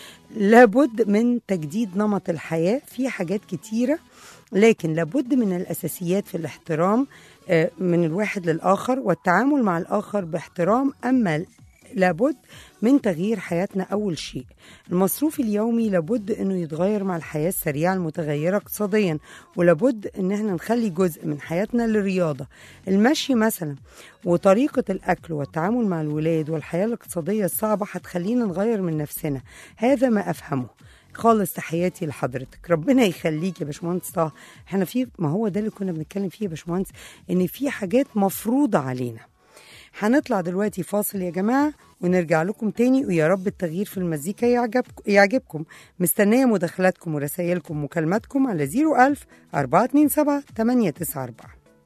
لابد من تجديد نمط الحياه في حاجات كتيره لكن لابد من الاساسيات في الاحترام آه، من الواحد للاخر والتعامل مع الاخر باحترام اما لابد من تغيير حياتنا أول شيء المصروف اليومي لابد أنه يتغير مع الحياة السريعة المتغيرة اقتصاديا ولابد أن احنا نخلي جزء من حياتنا للرياضة المشي مثلا وطريقة الأكل والتعامل مع الولاد والحياة الاقتصادية الصعبة هتخلينا نغير من نفسنا هذا ما أفهمه خالص تحياتي لحضرتك ربنا يخليك يا باشمهندس طه احنا في ما هو ده اللي كنا بنتكلم فيه يا باشمهندس ان في حاجات مفروضه علينا هنطلع دلوقتي فاصل يا جماعة ونرجع لكم تاني ويا رب التغيير في المزيكا يعجبكم, يعجبكم. مستنية مداخلاتكم ورسائلكم ومكالماتكم على 01000 427 894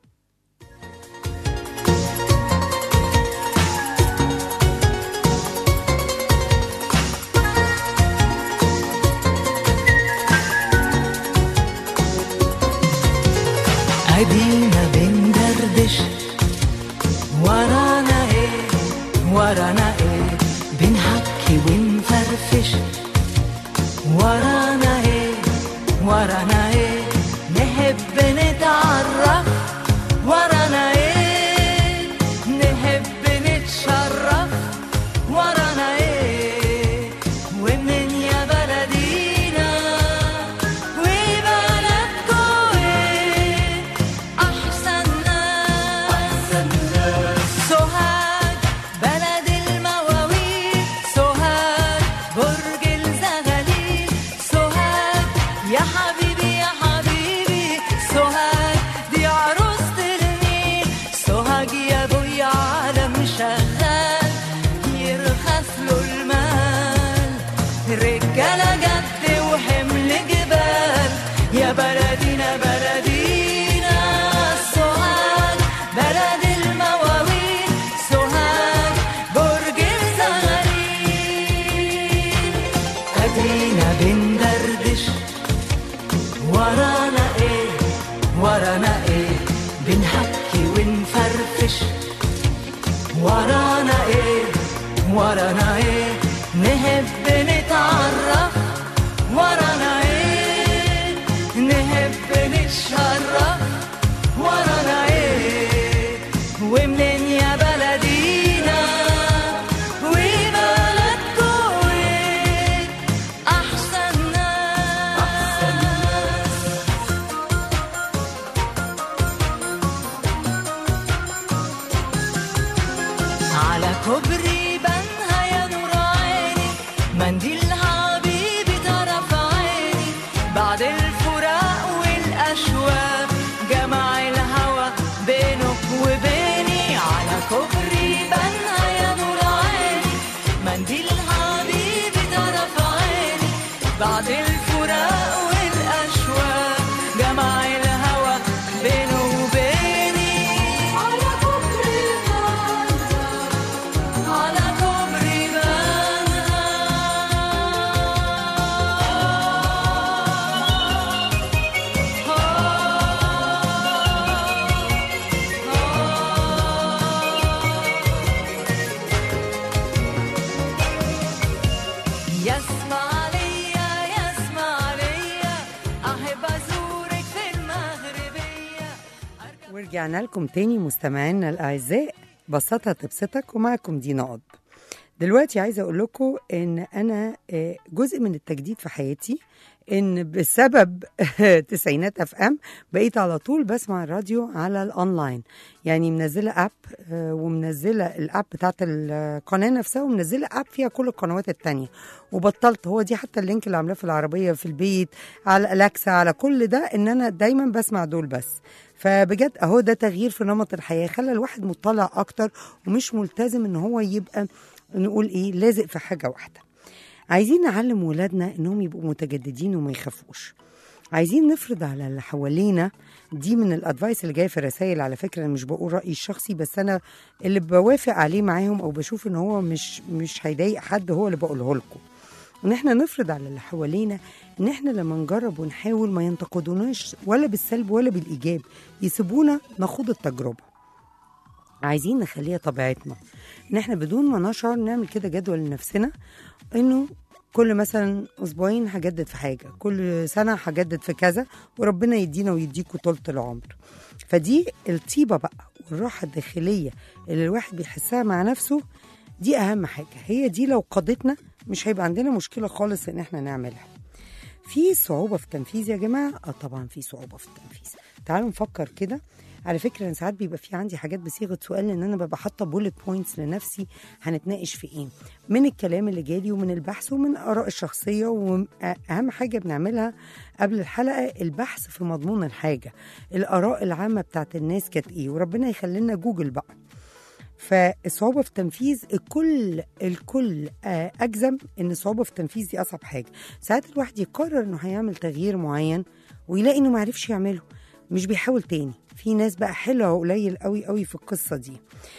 ادينا بندردش ورانا ايه ورانا ايه بنحكي ونفرفش ورانا ايه ورانا ايه نحب نتعرف ورانا ايه نحب نتشرف ورانا ايه ومن يا بلدينا وبلدكوا ايه احسن ناس سوهاج بلد المواويل سوهاج برج الزغاليل سوهاج يا حبيبي يا حبيبي سوهاج دي عروسة النيل سوهاج يا ابويا عالم شغال يرخص له المال رجالة جد وحمل جبال يا بلدينا بلدينا سوهاج بلد المواويل سوهاج برج الزغاليل ادينا بندردش ورانا ايه ورانا ايه بنحكي ونفرفش ورانا ايه ورانا ايه نحب نتعرف ورانا ايه نحب نتشرف ورانا ايه ومنين يا بلدينا وبلدكوا كوبري بنها يا نور عيني منديل حبيبي طرف عيني بعد الفراق والأشواق جمع الهوى بينك وبيني على كوبري بنها يا نور عيني منديل حبيبي طرف عيني بعد الفراق والأشواق جمع الهوى بينه وبيني على كوبري بنها على كوبري يسمع ليا يسمع ليا أحب أزورك في المغربية
ورجعنا لكم تاني مستمعينا الأعزاء بسطها تبسطك ومعكم دينا قطب دلوقتي عايزة أقول لكم إن أنا آه، جزء من التجديد في حياتي إن بسبب تسعينات أف أم بقيت على طول بسمع الراديو على الأونلاين يعني منزلة أب آه، ومنزلة الأب بتاعت القناة نفسها ومنزلة أب فيها كل القنوات التانية وبطلت هو دي حتى اللينك اللي عاملاه في العربية في البيت على أليكسا على كل ده إن أنا دايما بسمع دول بس فبجد اهو ده تغيير في نمط الحياه خلى الواحد مطلع اكتر ومش ملتزم ان هو يبقى نقول ايه لازق في حاجه واحده عايزين نعلم ولادنا انهم يبقوا متجددين وما يخافوش عايزين نفرض على اللي حوالينا دي من الادفايس اللي جايه في الرسائل على فكره انا مش بقول رايي الشخصي بس انا اللي بوافق عليه معاهم او بشوف ان هو مش مش هيضايق حد هو اللي بقوله لكم ان احنا نفرض على اللي حوالينا ان احنا لما نجرب ونحاول ما ينتقدوناش ولا بالسلب ولا بالايجاب يسيبونا نخوض التجربه عايزين نخليها طبيعتنا ان احنا بدون ما نشعر نعمل كده جدول لنفسنا انه كل مثلا اسبوعين هجدد في حاجه كل سنه هجدد في كذا وربنا يدينا ويديكوا طولة العمر فدي الطيبه بقى والراحه الداخليه اللي الواحد بيحسها مع نفسه دي اهم حاجه هي دي لو قضتنا مش هيبقى عندنا مشكله خالص ان احنا نعملها في صعوبة في التنفيذ يا جماعة؟ اه طبعا في صعوبة في التنفيذ تعالوا نفكر كده على فكرة أنا ساعات بيبقى في عندي حاجات بصيغة سؤال لأن أنا ببقى حاطة بولت بوينتس لنفسي هنتناقش في إيه من الكلام اللي جالي ومن البحث ومن الآراء الشخصية وأهم حاجة بنعملها قبل الحلقة البحث في مضمون الحاجة الآراء العامة بتاعت الناس كانت إيه وربنا يخلي لنا جوجل بقى فالصعوبة في التنفيذ الكل الكل آه، أجزم إن الصعوبة في التنفيذ دي أصعب حاجة ساعات الواحد يقرر إنه هيعمل تغيير معين ويلاقي إنه معرفش يعمله مش بيحاول تاني في ناس بقى حلوة وقليل قوي قوي في القصة دي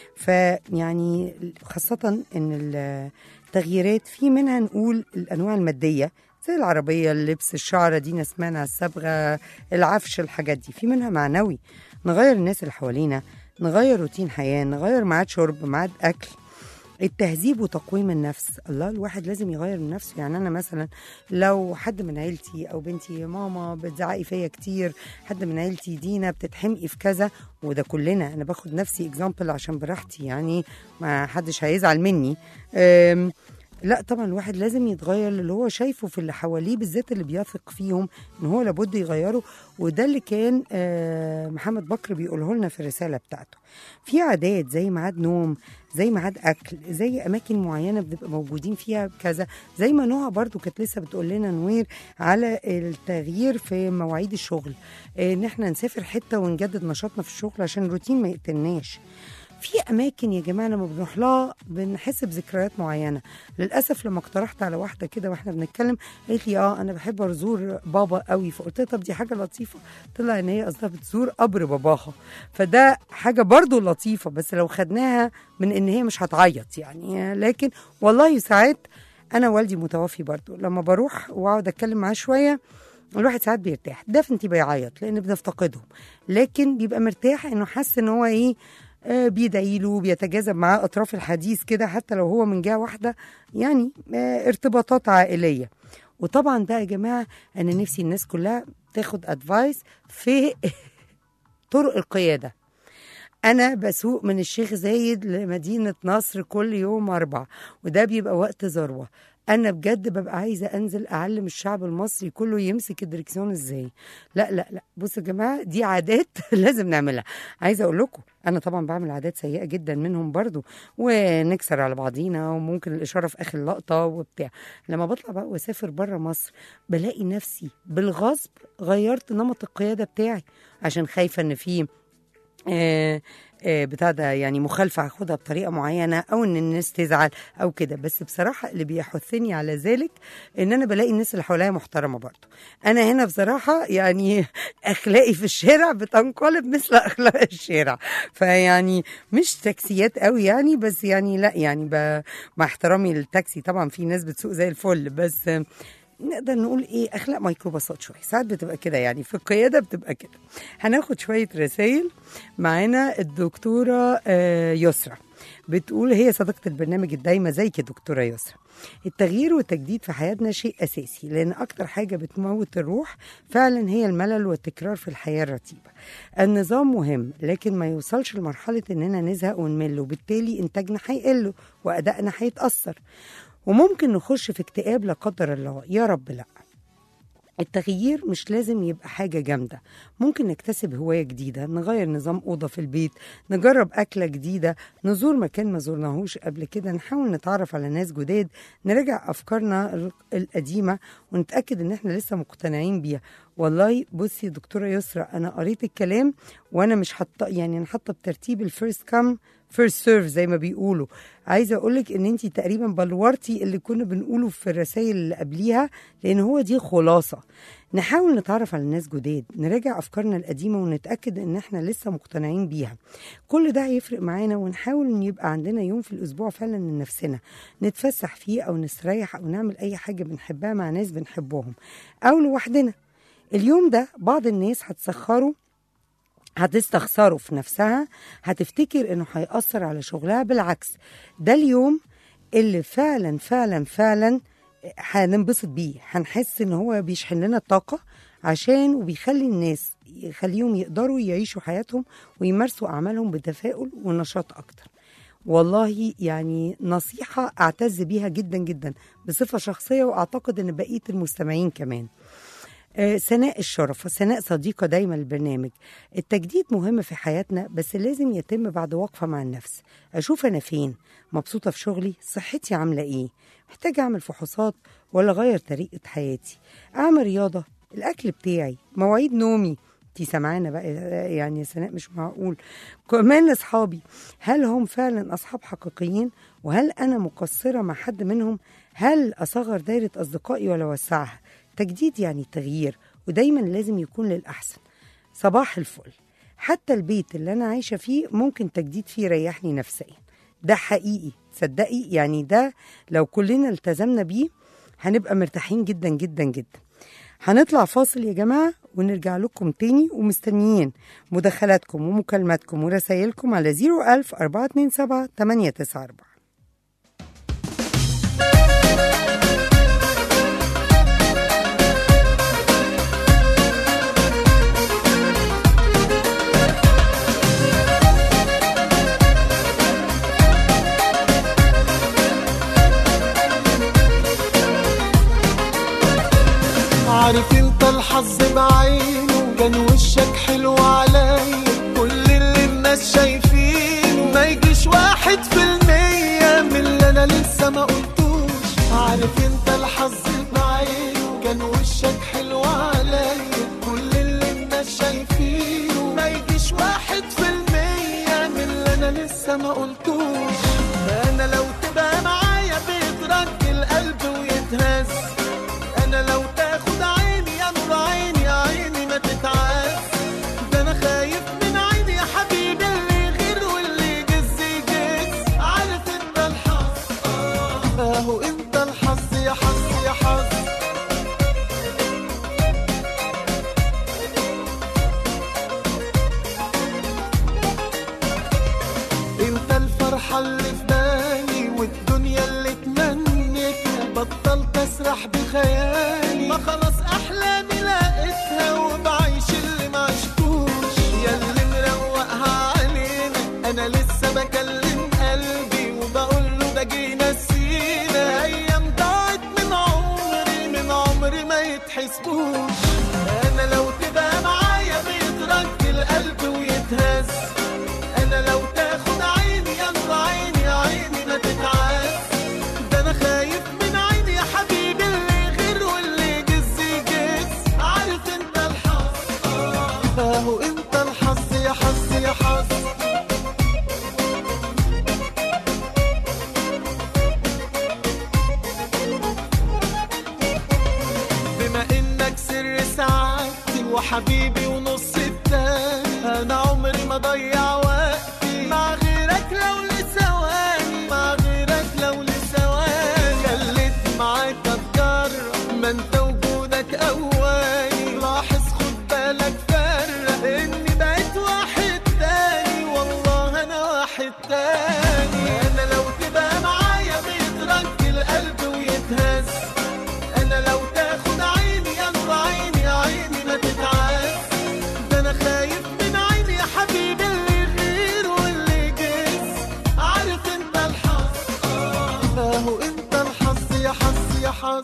فيعني خاصة إن التغييرات في منها نقول الأنواع المادية زي العربية اللبس الشعر دي سمعنا الصبغة العفش الحاجات دي في منها معنوي نغير الناس اللي حوالينا نغير روتين حياة نغير ميعاد شرب ميعاد أكل التهذيب وتقويم النفس الله الواحد لازم يغير من نفسه يعني انا مثلا لو حد من عيلتي او بنتي ماما بتزعقي فيا كتير حد من عيلتي دينا بتتحمقي في كذا وده كلنا انا باخد نفسي اكزامبل عشان براحتي يعني ما حدش هيزعل مني أم لا طبعا الواحد لازم يتغير اللي هو شايفه في اللي حواليه بالذات اللي بيثق فيهم ان هو لابد يغيره وده اللي كان آه، محمد بكر بيقوله لنا في الرساله بتاعته في عادات زي ميعاد نوم زي ميعاد اكل زي اماكن معينه بنبقى موجودين فيها كذا زي ما نوها برضو كانت لسه بتقول لنا نوير على التغيير في مواعيد الشغل آه، ان احنا نسافر حته ونجدد نشاطنا في الشغل عشان الروتين ما يقتلناش في اماكن يا جماعه لما بنروح لها بنحس بذكريات معينه للاسف لما اقترحت على واحده كده واحنا بنتكلم قالت لي اه انا بحب ازور بابا قوي فقلت لها طب دي حاجه لطيفه طلع ان هي قصدها بتزور قبر باباها فده حاجه برضو لطيفه بس لو خدناها من ان هي مش هتعيط يعني لكن والله ساعات انا والدي متوفي برضو لما بروح واقعد اتكلم معاه شويه الواحد ساعات بيرتاح دفنتي بيعيط لان بنفتقدهم لكن بيبقى مرتاح انه حاسس ان هو ايه آه، بيدعي له بيتجاذب معاه اطراف الحديث كده حتى لو هو من جهه واحده يعني آه، ارتباطات عائليه وطبعا بقى يا جماعه انا نفسي الناس كلها تاخد ادفايس في طرق القياده أنا بسوق من الشيخ زايد لمدينة نصر كل يوم أربع وده بيبقى وقت ذروة انا بجد ببقى عايزه انزل اعلم الشعب المصري كله يمسك الدركسيون ازاي لا لا لا بصوا يا جماعه دي عادات لازم نعملها عايزه اقول لكم انا طبعا بعمل عادات سيئه جدا منهم برضو ونكسر على بعضينا وممكن الاشاره في اخر لقطه وبتاع لما بطلع بقى واسافر بره مصر بلاقي نفسي بالغصب غيرت نمط القياده بتاعي عشان خايفه ان في آه، آه، بتاع ده يعني مخالفة هاخدها بطريقة معينة أو إن الناس تزعل أو كده بس بصراحة اللي بيحثني على ذلك إن أنا بلاقي الناس اللي حواليا محترمة برضه أنا هنا بصراحة يعني أخلاقي في الشارع بتنقلب مثل أخلاق الشارع فيعني مش تاكسيات قوي يعني بس يعني لا يعني ب... مع احترامي للتاكسي طبعا في ناس بتسوق زي الفل بس آه، نقدر نقول ايه اخلاق ميكروباصات شويه ساعات بتبقى كده يعني في القياده بتبقى كده هناخد شويه رسائل معانا الدكتوره آه، يسرا بتقول هي صديقة البرنامج الدايمة زيك يا دكتورة يسرا التغيير والتجديد في حياتنا شيء أساسي لأن أكتر حاجة بتموت الروح فعلا هي الملل والتكرار في الحياة الرتيبة النظام مهم لكن ما يوصلش لمرحلة إننا نزهق ونمل وبالتالي إنتاجنا هيقل وأدائنا هيتأثر وممكن نخش في اكتئاب لا قدر الله يا رب لا التغيير مش لازم يبقى حاجة جامدة ممكن نكتسب هواية جديدة نغير نظام أوضة في البيت نجرب أكلة جديدة نزور مكان ما زرناهوش قبل كده نحاول نتعرف على ناس جداد نراجع أفكارنا ال- القديمة ونتأكد إن إحنا لسه مقتنعين بيها والله بصي يا دكتورة يسرا أنا قريت الكلام وأنا مش حاطة يعني أنا حاطة بترتيب الفيرست كام فيرست سيرف زي ما بيقولوا عايزه اقول لك ان انت تقريبا بلورتي اللي كنا بنقوله في الرسائل اللي قبليها لان هو دي خلاصه نحاول نتعرف على الناس جداد نراجع افكارنا القديمه ونتاكد ان احنا لسه مقتنعين بيها كل ده هيفرق معانا ونحاول ان يبقى عندنا يوم في الاسبوع فعلا لنفسنا نتفسح فيه او نستريح او نعمل اي حاجه بنحبها مع ناس بنحبهم او لوحدنا اليوم ده بعض الناس هتسخره هتستخسره في نفسها هتفتكر انه هيأثر على شغلها بالعكس ده اليوم اللي فعلا فعلا فعلا هننبسط بيه هنحس ان هو بيشحن لنا الطاقة عشان وبيخلي الناس يخليهم يقدروا يعيشوا حياتهم ويمارسوا أعمالهم بتفاؤل ونشاط أكتر والله يعني نصيحة أعتز بيها جدا جدا بصفة شخصية وأعتقد أن بقية المستمعين كمان آه، سناء الشرف سناء صديقة دايما البرنامج التجديد مهم في حياتنا بس لازم يتم بعد وقفة مع النفس أشوف أنا فين مبسوطة في شغلي صحتي عاملة إيه محتاجة أعمل فحوصات ولا أغير طريقة حياتي أعمل رياضة الأكل بتاعي مواعيد نومي انتي سامعانا بقى يعني يا سناء مش معقول كمان اصحابي هل هم فعلا اصحاب حقيقيين وهل انا مقصره مع حد منهم هل اصغر دايره اصدقائي ولا اوسعها تجديد يعني تغيير ودايما لازم يكون للاحسن صباح الفل حتى البيت اللي انا عايشه فيه ممكن تجديد فيه يريحني نفسيا ده حقيقي تصدقي يعني ده لو كلنا التزمنا بيه هنبقى مرتاحين جدا جدا جدا هنطلع فاصل يا جماعة ونرجع لكم تاني ومستنيين مداخلاتكم ومكالماتكم ورسايلكم على 01000 427 894
عارف انت الحظ بعينه كان وشك حلو عليا كل اللي الناس شايفينه ما يجيش واحد في المية من اللي انا لسه ما قلتوش عارف انت الحظ بعينه كان وشك حلو عليا كل اللي الناس شايفينه ما يجيش واحد في المية من اللي انا لسه ما قلتوش انا لو تبقى معايا بيترج القلب ويتهز انا لو تاخد عيني يا نور عيني يا عيني ما تتعز ده انا خايف من عيني يا حبيبي اللي يغير واللي يجز يجز عارف انت الحظ آه، اهو انت الحظ يا حظ يا حظ انت الفرحة اللي في بالي والدنيا اللي تمنيتها بطلت اسرح بخيالي ما خلاص احلامي لقيتها وبعيش اللي ما عشتوش يا اللي مروقها علينا انا لسه بكلم قلبي وبقول له ده جينا سينا ايام ضاعت يتحسبوش انا لو تبقى معايا بيترك القلب ويتهز انا لو تاخد عيني يلا عيني عيني ما تتعاس ده انا خايف من عيني يا حبيبي اللي غير واللي جز يجز عارف انت الحظ اهو انت الحظ يا حظ يا حظ بما انك سر سعادتي وحبيبي ونص التاني انا عمري ما ضيع وقتي مع غيرك لو لثواني مع غيرك لو لثواني خليت معاك اتجرب ما انت وجودك قواني لاحظ خد بالك فرق اني بقيت واحد تاني والله انا واحد تاني انا لو تبقى معايا بيترك القلب ويتهز انا لو تاخد عيني يلا عيني عيني ما تتعاس ده انا خايف من عيني يا حبيبي اللي غير واللي جز عارف انت الحظ اهو انت الحظ يا حظ يا حظ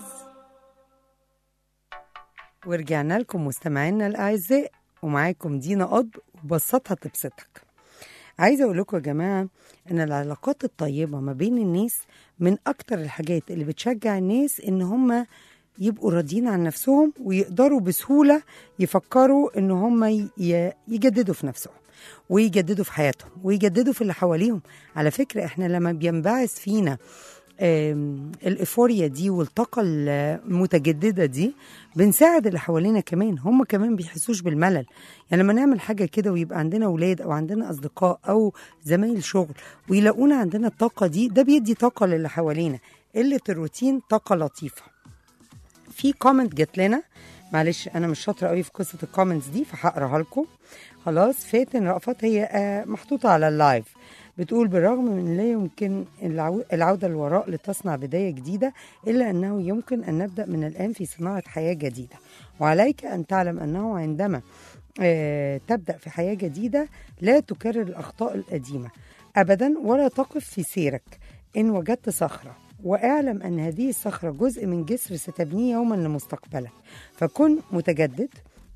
ورجعنا لكم مستمعينا الأعزاء ومعاكم دينا قطب وبسطها تبسطك عايزة أقول لكم يا جماعة إن العلاقات الطيبة ما بين الناس من أكتر الحاجات اللي بتشجع الناس إن هم يبقوا راضيين عن نفسهم ويقدروا بسهولة يفكروا إن هم ي- يجددوا في نفسهم ويجددوا في حياتهم ويجددوا في اللي حواليهم على فكرة إحنا لما بينبعث فينا آم، الإيفوريا دي والطاقة المتجددة دي بنساعد اللي حوالينا كمان هم كمان بيحسوش بالملل يعني لما نعمل حاجة كده ويبقى عندنا أولاد أو عندنا أصدقاء أو زمايل شغل ويلاقونا عندنا الطاقة دي ده بيدي طاقة للي حوالينا قلة الروتين طاقة لطيفة في كومنت جت لنا معلش انا مش شاطره قوي في قصه الكومنتس دي فهقراها لكم خلاص فاتن رأفت هي آه، محطوطه على اللايف بتقول بالرغم من لا يمكن العو- العودة للوراء لتصنع بداية جديدة إلا أنه يمكن أن نبدأ من الآن في صناعة حياة جديدة وعليك أن تعلم أنه عندما آه، تبدأ في حياة جديدة لا تكرر الأخطاء القديمة أبدا ولا تقف في سيرك إن وجدت صخرة واعلم أن هذه الصخرة جزء من جسر ستبنيه يوما لمستقبلك فكن متجدد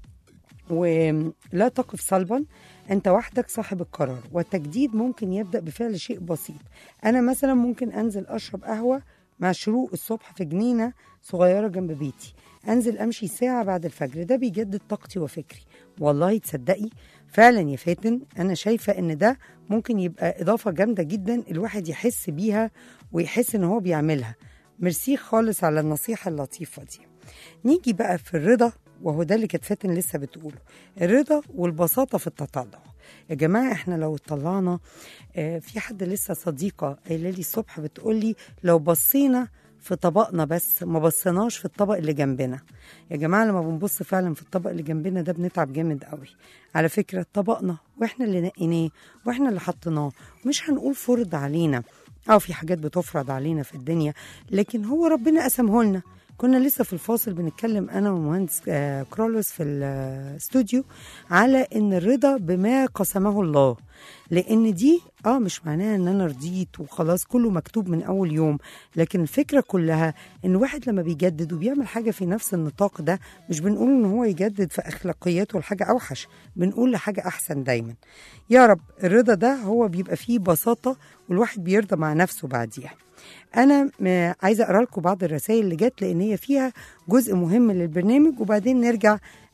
ولا تقف صلبا انت وحدك صاحب القرار والتجديد ممكن يبدا بفعل شيء بسيط انا مثلا ممكن انزل اشرب قهوه مع شروق الصبح في جنينه صغيره جنب بيتي انزل امشي ساعه بعد الفجر ده بيجدد طاقتي وفكري والله تصدقي فعلا يا فاتن انا شايفه ان ده ممكن يبقى اضافه جامده جدا الواحد يحس بيها ويحس ان هو بيعملها ميرسي خالص على النصيحه اللطيفه دي نيجي بقى في الرضا وهو ده اللي كانت فاتن لسه بتقوله الرضا والبساطه في التطلع يا جماعه احنا لو طلعنا آه، في حد لسه صديقه قايله لي الصبح بتقول لي لو بصينا في طبقنا بس ما بصيناش في الطبق اللي جنبنا يا جماعه لما بنبص فعلا في الطبق اللي جنبنا ده بنتعب جامد قوي على فكره طبقنا واحنا اللي نقيناه واحنا اللي حطيناه مش هنقول فرض علينا اه في حاجات بتفرض علينا في الدنيا لكن هو ربنا قسمه لنا كنا لسه في الفاصل بنتكلم انا والمهندس آه، كرولوس في الاستوديو على ان الرضا بما قسمه الله لان دي اه مش معناها ان انا رضيت وخلاص كله مكتوب من اول يوم لكن الفكره كلها ان واحد لما بيجدد وبيعمل حاجه في نفس النطاق ده مش بنقول ان هو يجدد في اخلاقياته لحاجه اوحش بنقول لحاجه احسن دايما يا رب الرضا ده هو بيبقى فيه بساطه والواحد بيرضى مع نفسه بعديها انا م- عايزه اقرا لكم بعض الرسائل اللي جت لان هي فيها جزء مهم للبرنامج وبعدين نرجع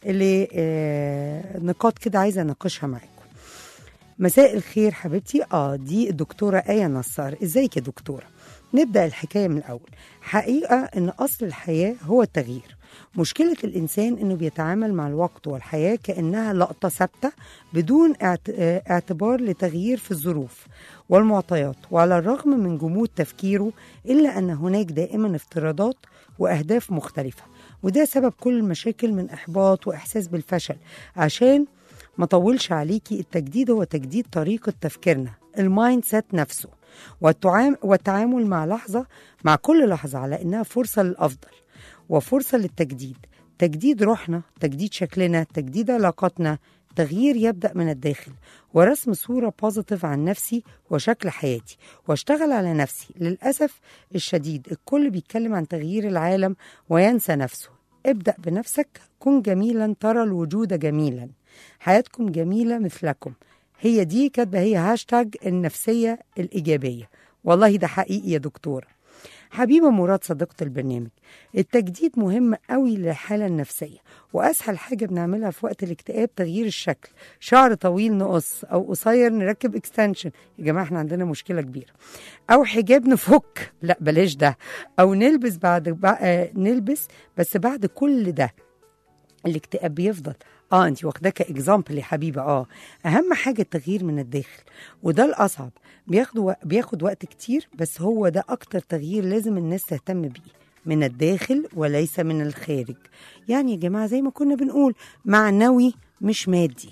لنقاط كده عايزه اناقشها معاكم مساء الخير حبيبتي اه دي الدكتوره ايه نصار ازيك يا دكتوره نبدا الحكايه من الاول حقيقه ان اصل الحياه هو التغيير مشكله الانسان انه بيتعامل مع الوقت والحياه كانها لقطه ثابته بدون اعت- آه، اعتبار لتغيير في الظروف والمعطيات وعلى الرغم من جمود تفكيره الا ان هناك دائما افتراضات واهداف مختلفه وده سبب كل المشاكل من احباط واحساس بالفشل عشان ما طولش عليكي التجديد هو تجديد طريقة تفكيرنا المايند سيت نفسه والتعام- والتعامل مع لحظة مع كل لحظة على إنها فرصة للأفضل وفرصة للتجديد تجديد روحنا تجديد شكلنا تجديد علاقاتنا تغيير يبدأ من الداخل ورسم صورة بوزيتيف عن نفسي وشكل حياتي واشتغل على نفسي للأسف الشديد الكل بيتكلم عن تغيير العالم وينسى نفسه ابدأ بنفسك كن جميلا ترى الوجود جميلا حياتكم جميلة مثلكم هي دي كاتبة هي هاشتاج النفسية الإيجابية والله ده حقيقي يا دكتورة حبيبة مراد صديقة البرنامج التجديد مهم قوي للحالة النفسية وأسهل حاجة بنعملها في وقت الاكتئاب تغيير الشكل شعر طويل نقص أو قصير نركب اكستنشن يا جماعة احنا عندنا مشكلة كبيرة أو حجاب نفك لا بلاش ده أو نلبس بعد بقى نلبس بس بعد كل ده الاكتئاب بيفضل اه انت واخداه كاكزامبل يا حبيبه اه اهم حاجه التغيير من الداخل وده الاصعب بياخد و... بياخد وقت كتير بس هو ده اكتر تغيير لازم الناس تهتم بيه من الداخل وليس من الخارج يعني يا جماعه زي ما كنا بنقول معنوي مش مادي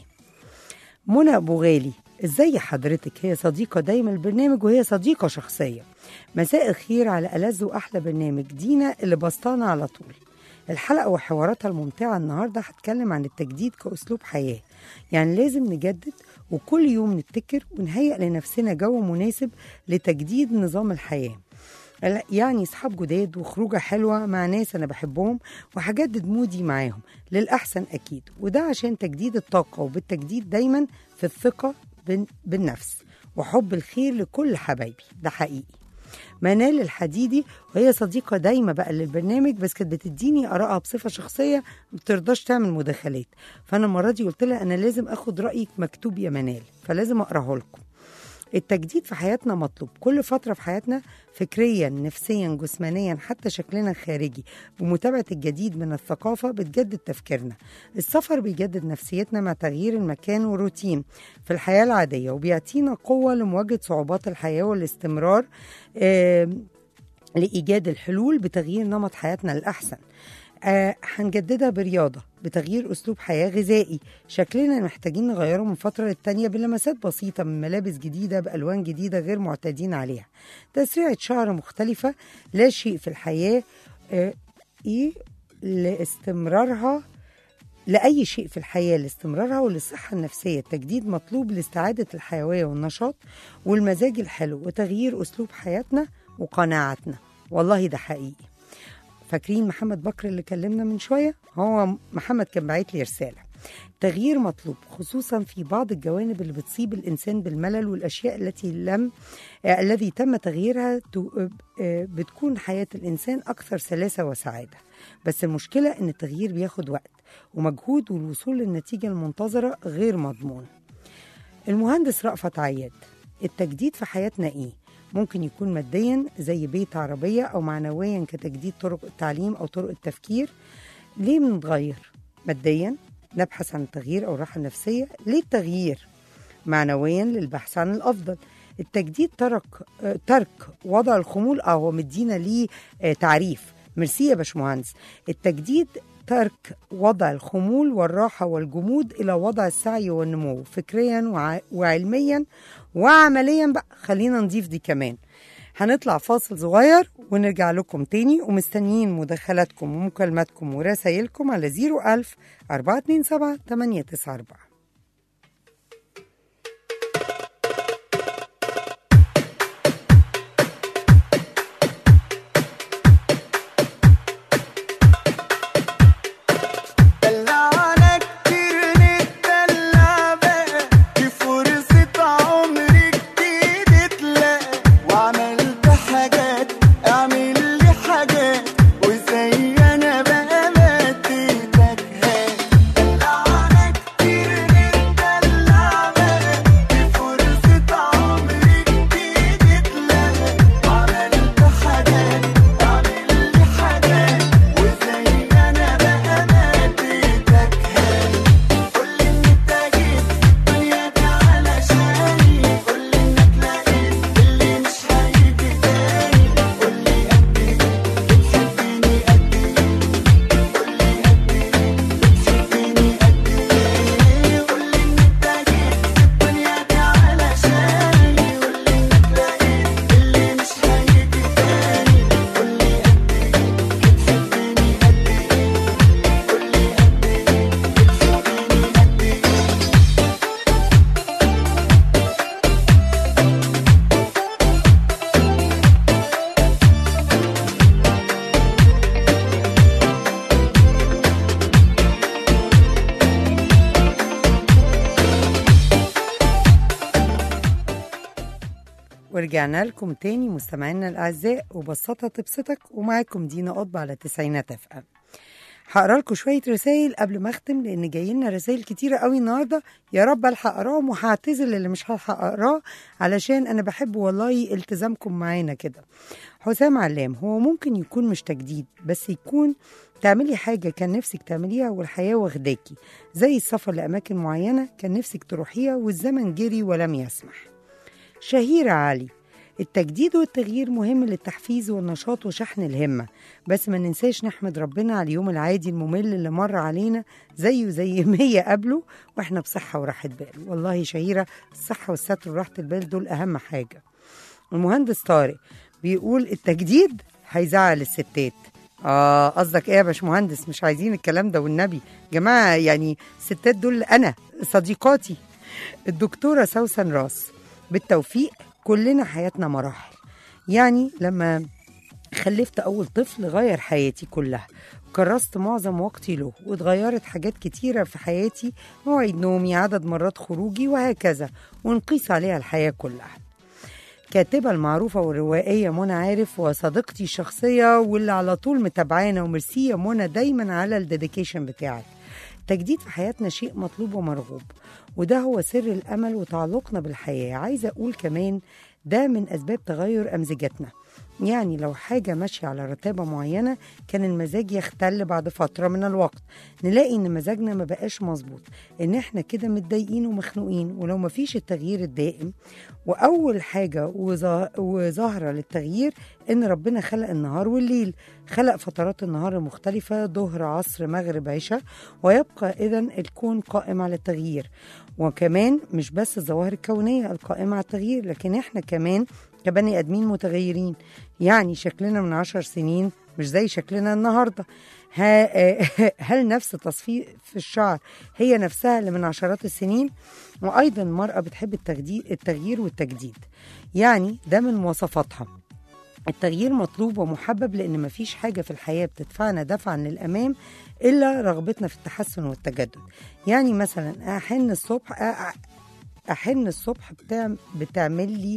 منى ابو غالي ازاي حضرتك هي صديقه دايما البرنامج وهي صديقه شخصيه مساء الخير على ألذ واحلى برنامج دينا اللي بسطانا على طول الحلقة وحواراتها الممتعة النهاردة هتكلم عن التجديد كأسلوب حياة يعني لازم نجدد وكل يوم نبتكر ونهيئ لنفسنا جو مناسب لتجديد نظام الحياة يعني اصحاب جداد وخروجه حلوه مع ناس انا بحبهم وهجدد مودي معاهم للاحسن اكيد وده عشان تجديد الطاقه وبالتجديد دايما في الثقه بال- بالنفس وحب الخير لكل حبايبي ده حقيقي منال الحديدي وهي صديقة دايمة بقى للبرنامج بس كانت بتديني آرائها بصفة شخصية ما بترضاش تعمل مداخلات فأنا المرة دي قلت لها أنا لازم أخد رأيك مكتوب يا منال فلازم أقراه لكم التجديد في حياتنا مطلوب كل فترة في حياتنا فكريا نفسيا جسمانيا حتى شكلنا الخارجي بمتابعة الجديد من الثقافة بتجدد تفكيرنا السفر بيجدد نفسيتنا مع تغيير المكان والروتين في الحياة العادية وبيعطينا قوة لمواجهة صعوبات الحياة والاستمرار آم، لإيجاد الحلول بتغيير نمط حياتنا للأحسن آه هنجددها برياضة بتغيير أسلوب حياة غذائي شكلنا محتاجين نغيره من فترة للتانية بلمسات بسيطة من ملابس جديدة بألوان جديدة غير معتادين عليها تسريعة شعر مختلفة لا شيء في الحياة آه إيه لاستمرارها لأي شيء في الحياة لاستمرارها وللصحة النفسية التجديد مطلوب لاستعادة الحيوية والنشاط والمزاج الحلو وتغيير أسلوب حياتنا وقناعاتنا والله ده حقيقي فاكرين محمد بكر اللي كلمنا من شوية هو محمد كان باعت لي رسالة تغيير مطلوب خصوصا في بعض الجوانب اللي بتصيب الإنسان بالملل والأشياء التي لم آه الذي تم تغييرها تو- آه، بتكون حياة الإنسان أكثر سلاسة وسعادة بس المشكلة إن التغيير بياخد وقت ومجهود والوصول للنتيجة المنتظرة غير مضمون المهندس رأفت عياد التجديد في حياتنا إيه؟ ممكن يكون ماديا زي بيت عربية أو معنويا كتجديد طرق التعليم أو طرق التفكير ليه بنتغير؟ ماديا نبحث عن التغيير أو الراحة النفسية ليه التغيير؟ معنويا للبحث عن الأفضل التجديد ترك آه، ترك وضع الخمول اه هو مدينا ليه آه، تعريف ميرسي يا باشمهندس التجديد ترك وضع الخمول والراحة والجمود إلى وضع السعي والنمو فكريا وع- وعلميا وعمليا بقى خلينا نضيف دي كمان هنطلع فاصل صغير ونرجع لكم تاني ومستنيين مداخلاتكم ومكالماتكم ورسايلكم على 01000 427 894
دلعنا كتير نتدلع بقى دي فرصة عمري جديد تلاقى وعملت حاجات اعمل لي حاجات وزي انا بقى مديتك هات دلعنا كتير
ورجعنا لكم تاني مستمعينا الأعزاء وبسطة تبسطك ومعاكم دينا قطب على تسعينات اف ام هقرا لكم شويه رسائل قبل ما اختم لان جاي لنا رسائل كتيره قوي النهارده يا رب الحق اقراهم وهعتذر اللي مش هلحق اقراه علشان انا بحب والله التزامكم معانا كده حسام علام هو ممكن يكون مش تجديد بس يكون تعملي حاجه كان نفسك تعمليها والحياه واخداكي زي السفر لاماكن معينه كان نفسك تروحيها والزمن جري ولم يسمح شهيرة علي التجديد والتغيير مهم للتحفيز والنشاط وشحن الهمة بس ما ننساش نحمد ربنا على اليوم العادي الممل اللي مر علينا زيه زي مية قبله واحنا بصحة وراحة بال والله شهيرة الصحة والستر وراحة البال دول أهم حاجة المهندس طارق بيقول التجديد هيزعل الستات اه قصدك ايه يا باشمهندس مش عايزين الكلام ده والنبي جماعه يعني الستات دول انا صديقاتي الدكتوره سوسن راس بالتوفيق كلنا حياتنا مراحل يعني لما خلفت أول طفل غير حياتي كلها كرست معظم وقتي له واتغيرت حاجات كتيرة في حياتي مواعيد نومي عدد مرات خروجي وهكذا ونقيس عليها الحياة كلها الكاتبة المعروفة والروائية منى عارف وصديقتي الشخصية واللي على طول متابعانا وميرسية منى دايما على الديديكيشن بتاعك التجديد في حياتنا شيء مطلوب ومرغوب وده هو سر الأمل وتعلقنا بالحياة عايزة أقول كمان ده من أسباب تغير أمزجتنا يعني لو حاجة ماشية على رتابة معينة كان المزاج يختل بعد فترة من الوقت نلاقي إن مزاجنا ما بقاش مظبوط إن إحنا كده متضايقين ومخنوقين ولو ما فيش التغيير الدائم وأول حاجة وظا- وظاهرة للتغيير إن ربنا خلق النهار والليل خلق فترات النهار المختلفة ظهر عصر مغرب عشاء ويبقى إذا الكون قائم على التغيير وكمان مش بس الظواهر الكونية القائمة على التغيير لكن إحنا كمان كبني آدمين متغيرين يعني شكلنا من عشر سنين مش زي شكلنا النهاردة ها- هل نفس تصفيف الشعر هي نفسها اللي من عشرات السنين وأيضا المرأة بتحب التجديد التغيير والتجديد يعني ده من مواصفاتها التغيير مطلوب ومحبب لأن مفيش حاجة في الحياة بتدفعنا دفعا للأمام إلا رغبتنا في التحسن والتجدد يعني مثلا أحن الصبح أ- أحن الصبح بتعم بتعمل لي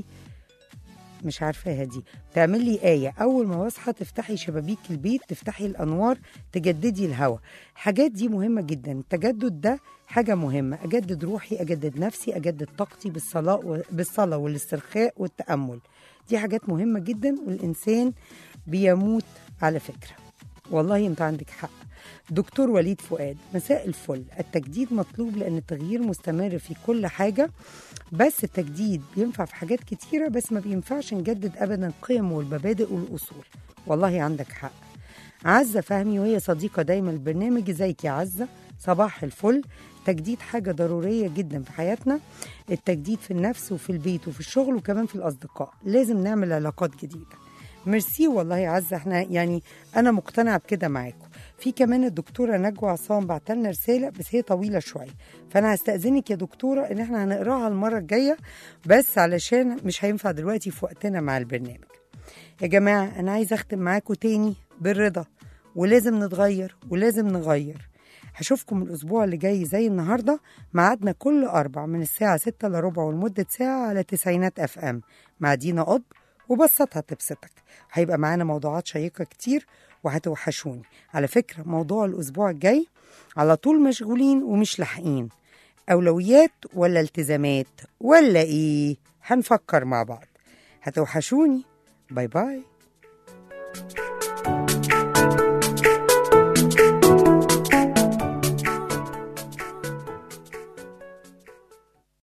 مش عارفاها دي تعمل لي آية أول ما بصحى تفتحي شبابيك البيت تفتحي الأنوار تجددي الهواء الحاجات دي مهمة جدا التجدد ده حاجة مهمة أجدد روحي أجدد نفسي أجدد طاقتي بالصلاة و- بالصلاة والاسترخاء والتأمل دي حاجات مهمة جدا والإنسان بيموت على فكرة والله أنت عندك حق دكتور وليد فؤاد مساء الفل التجديد مطلوب لأن التغيير مستمر في كل حاجة بس التجديد بينفع في حاجات كتيرة بس ما بينفعش نجدد أبدا القيم والمبادئ والأصول والله عندك حق عزة فهمي وهي صديقة دايما البرنامج ازيك يا عزة صباح الفل تجديد حاجة ضرورية جدا في حياتنا التجديد في النفس وفي البيت وفي الشغل وكمان في الأصدقاء لازم نعمل علاقات جديدة ميرسي والله يا عزة احنا يعني أنا مقتنعة بكده معاكم في كمان الدكتورة نجوى عصام بعتلنا رسالة بس هي طويلة شوية فأنا هستأذنك يا دكتورة إن احنا هنقراها المرة الجاية بس علشان مش هينفع دلوقتي في وقتنا مع البرنامج يا جماعة أنا عايزة أختم معاكم تاني بالرضا ولازم نتغير ولازم نغير هشوفكم الأسبوع اللي جاي زي النهاردة ميعادنا كل أربع من الساعة ستة إلا ربع ولمدة ساعة على تسعينات أف أم مع دينا قطب وبسطها تبسطك هيبقى معانا موضوعات شيقة كتير وهتوحشوني على فكرة موضوع الأسبوع الجاي على طول مشغولين ومش لاحقين أولويات ولا التزامات ولا إيه هنفكر مع بعض هتوحشوني باي باي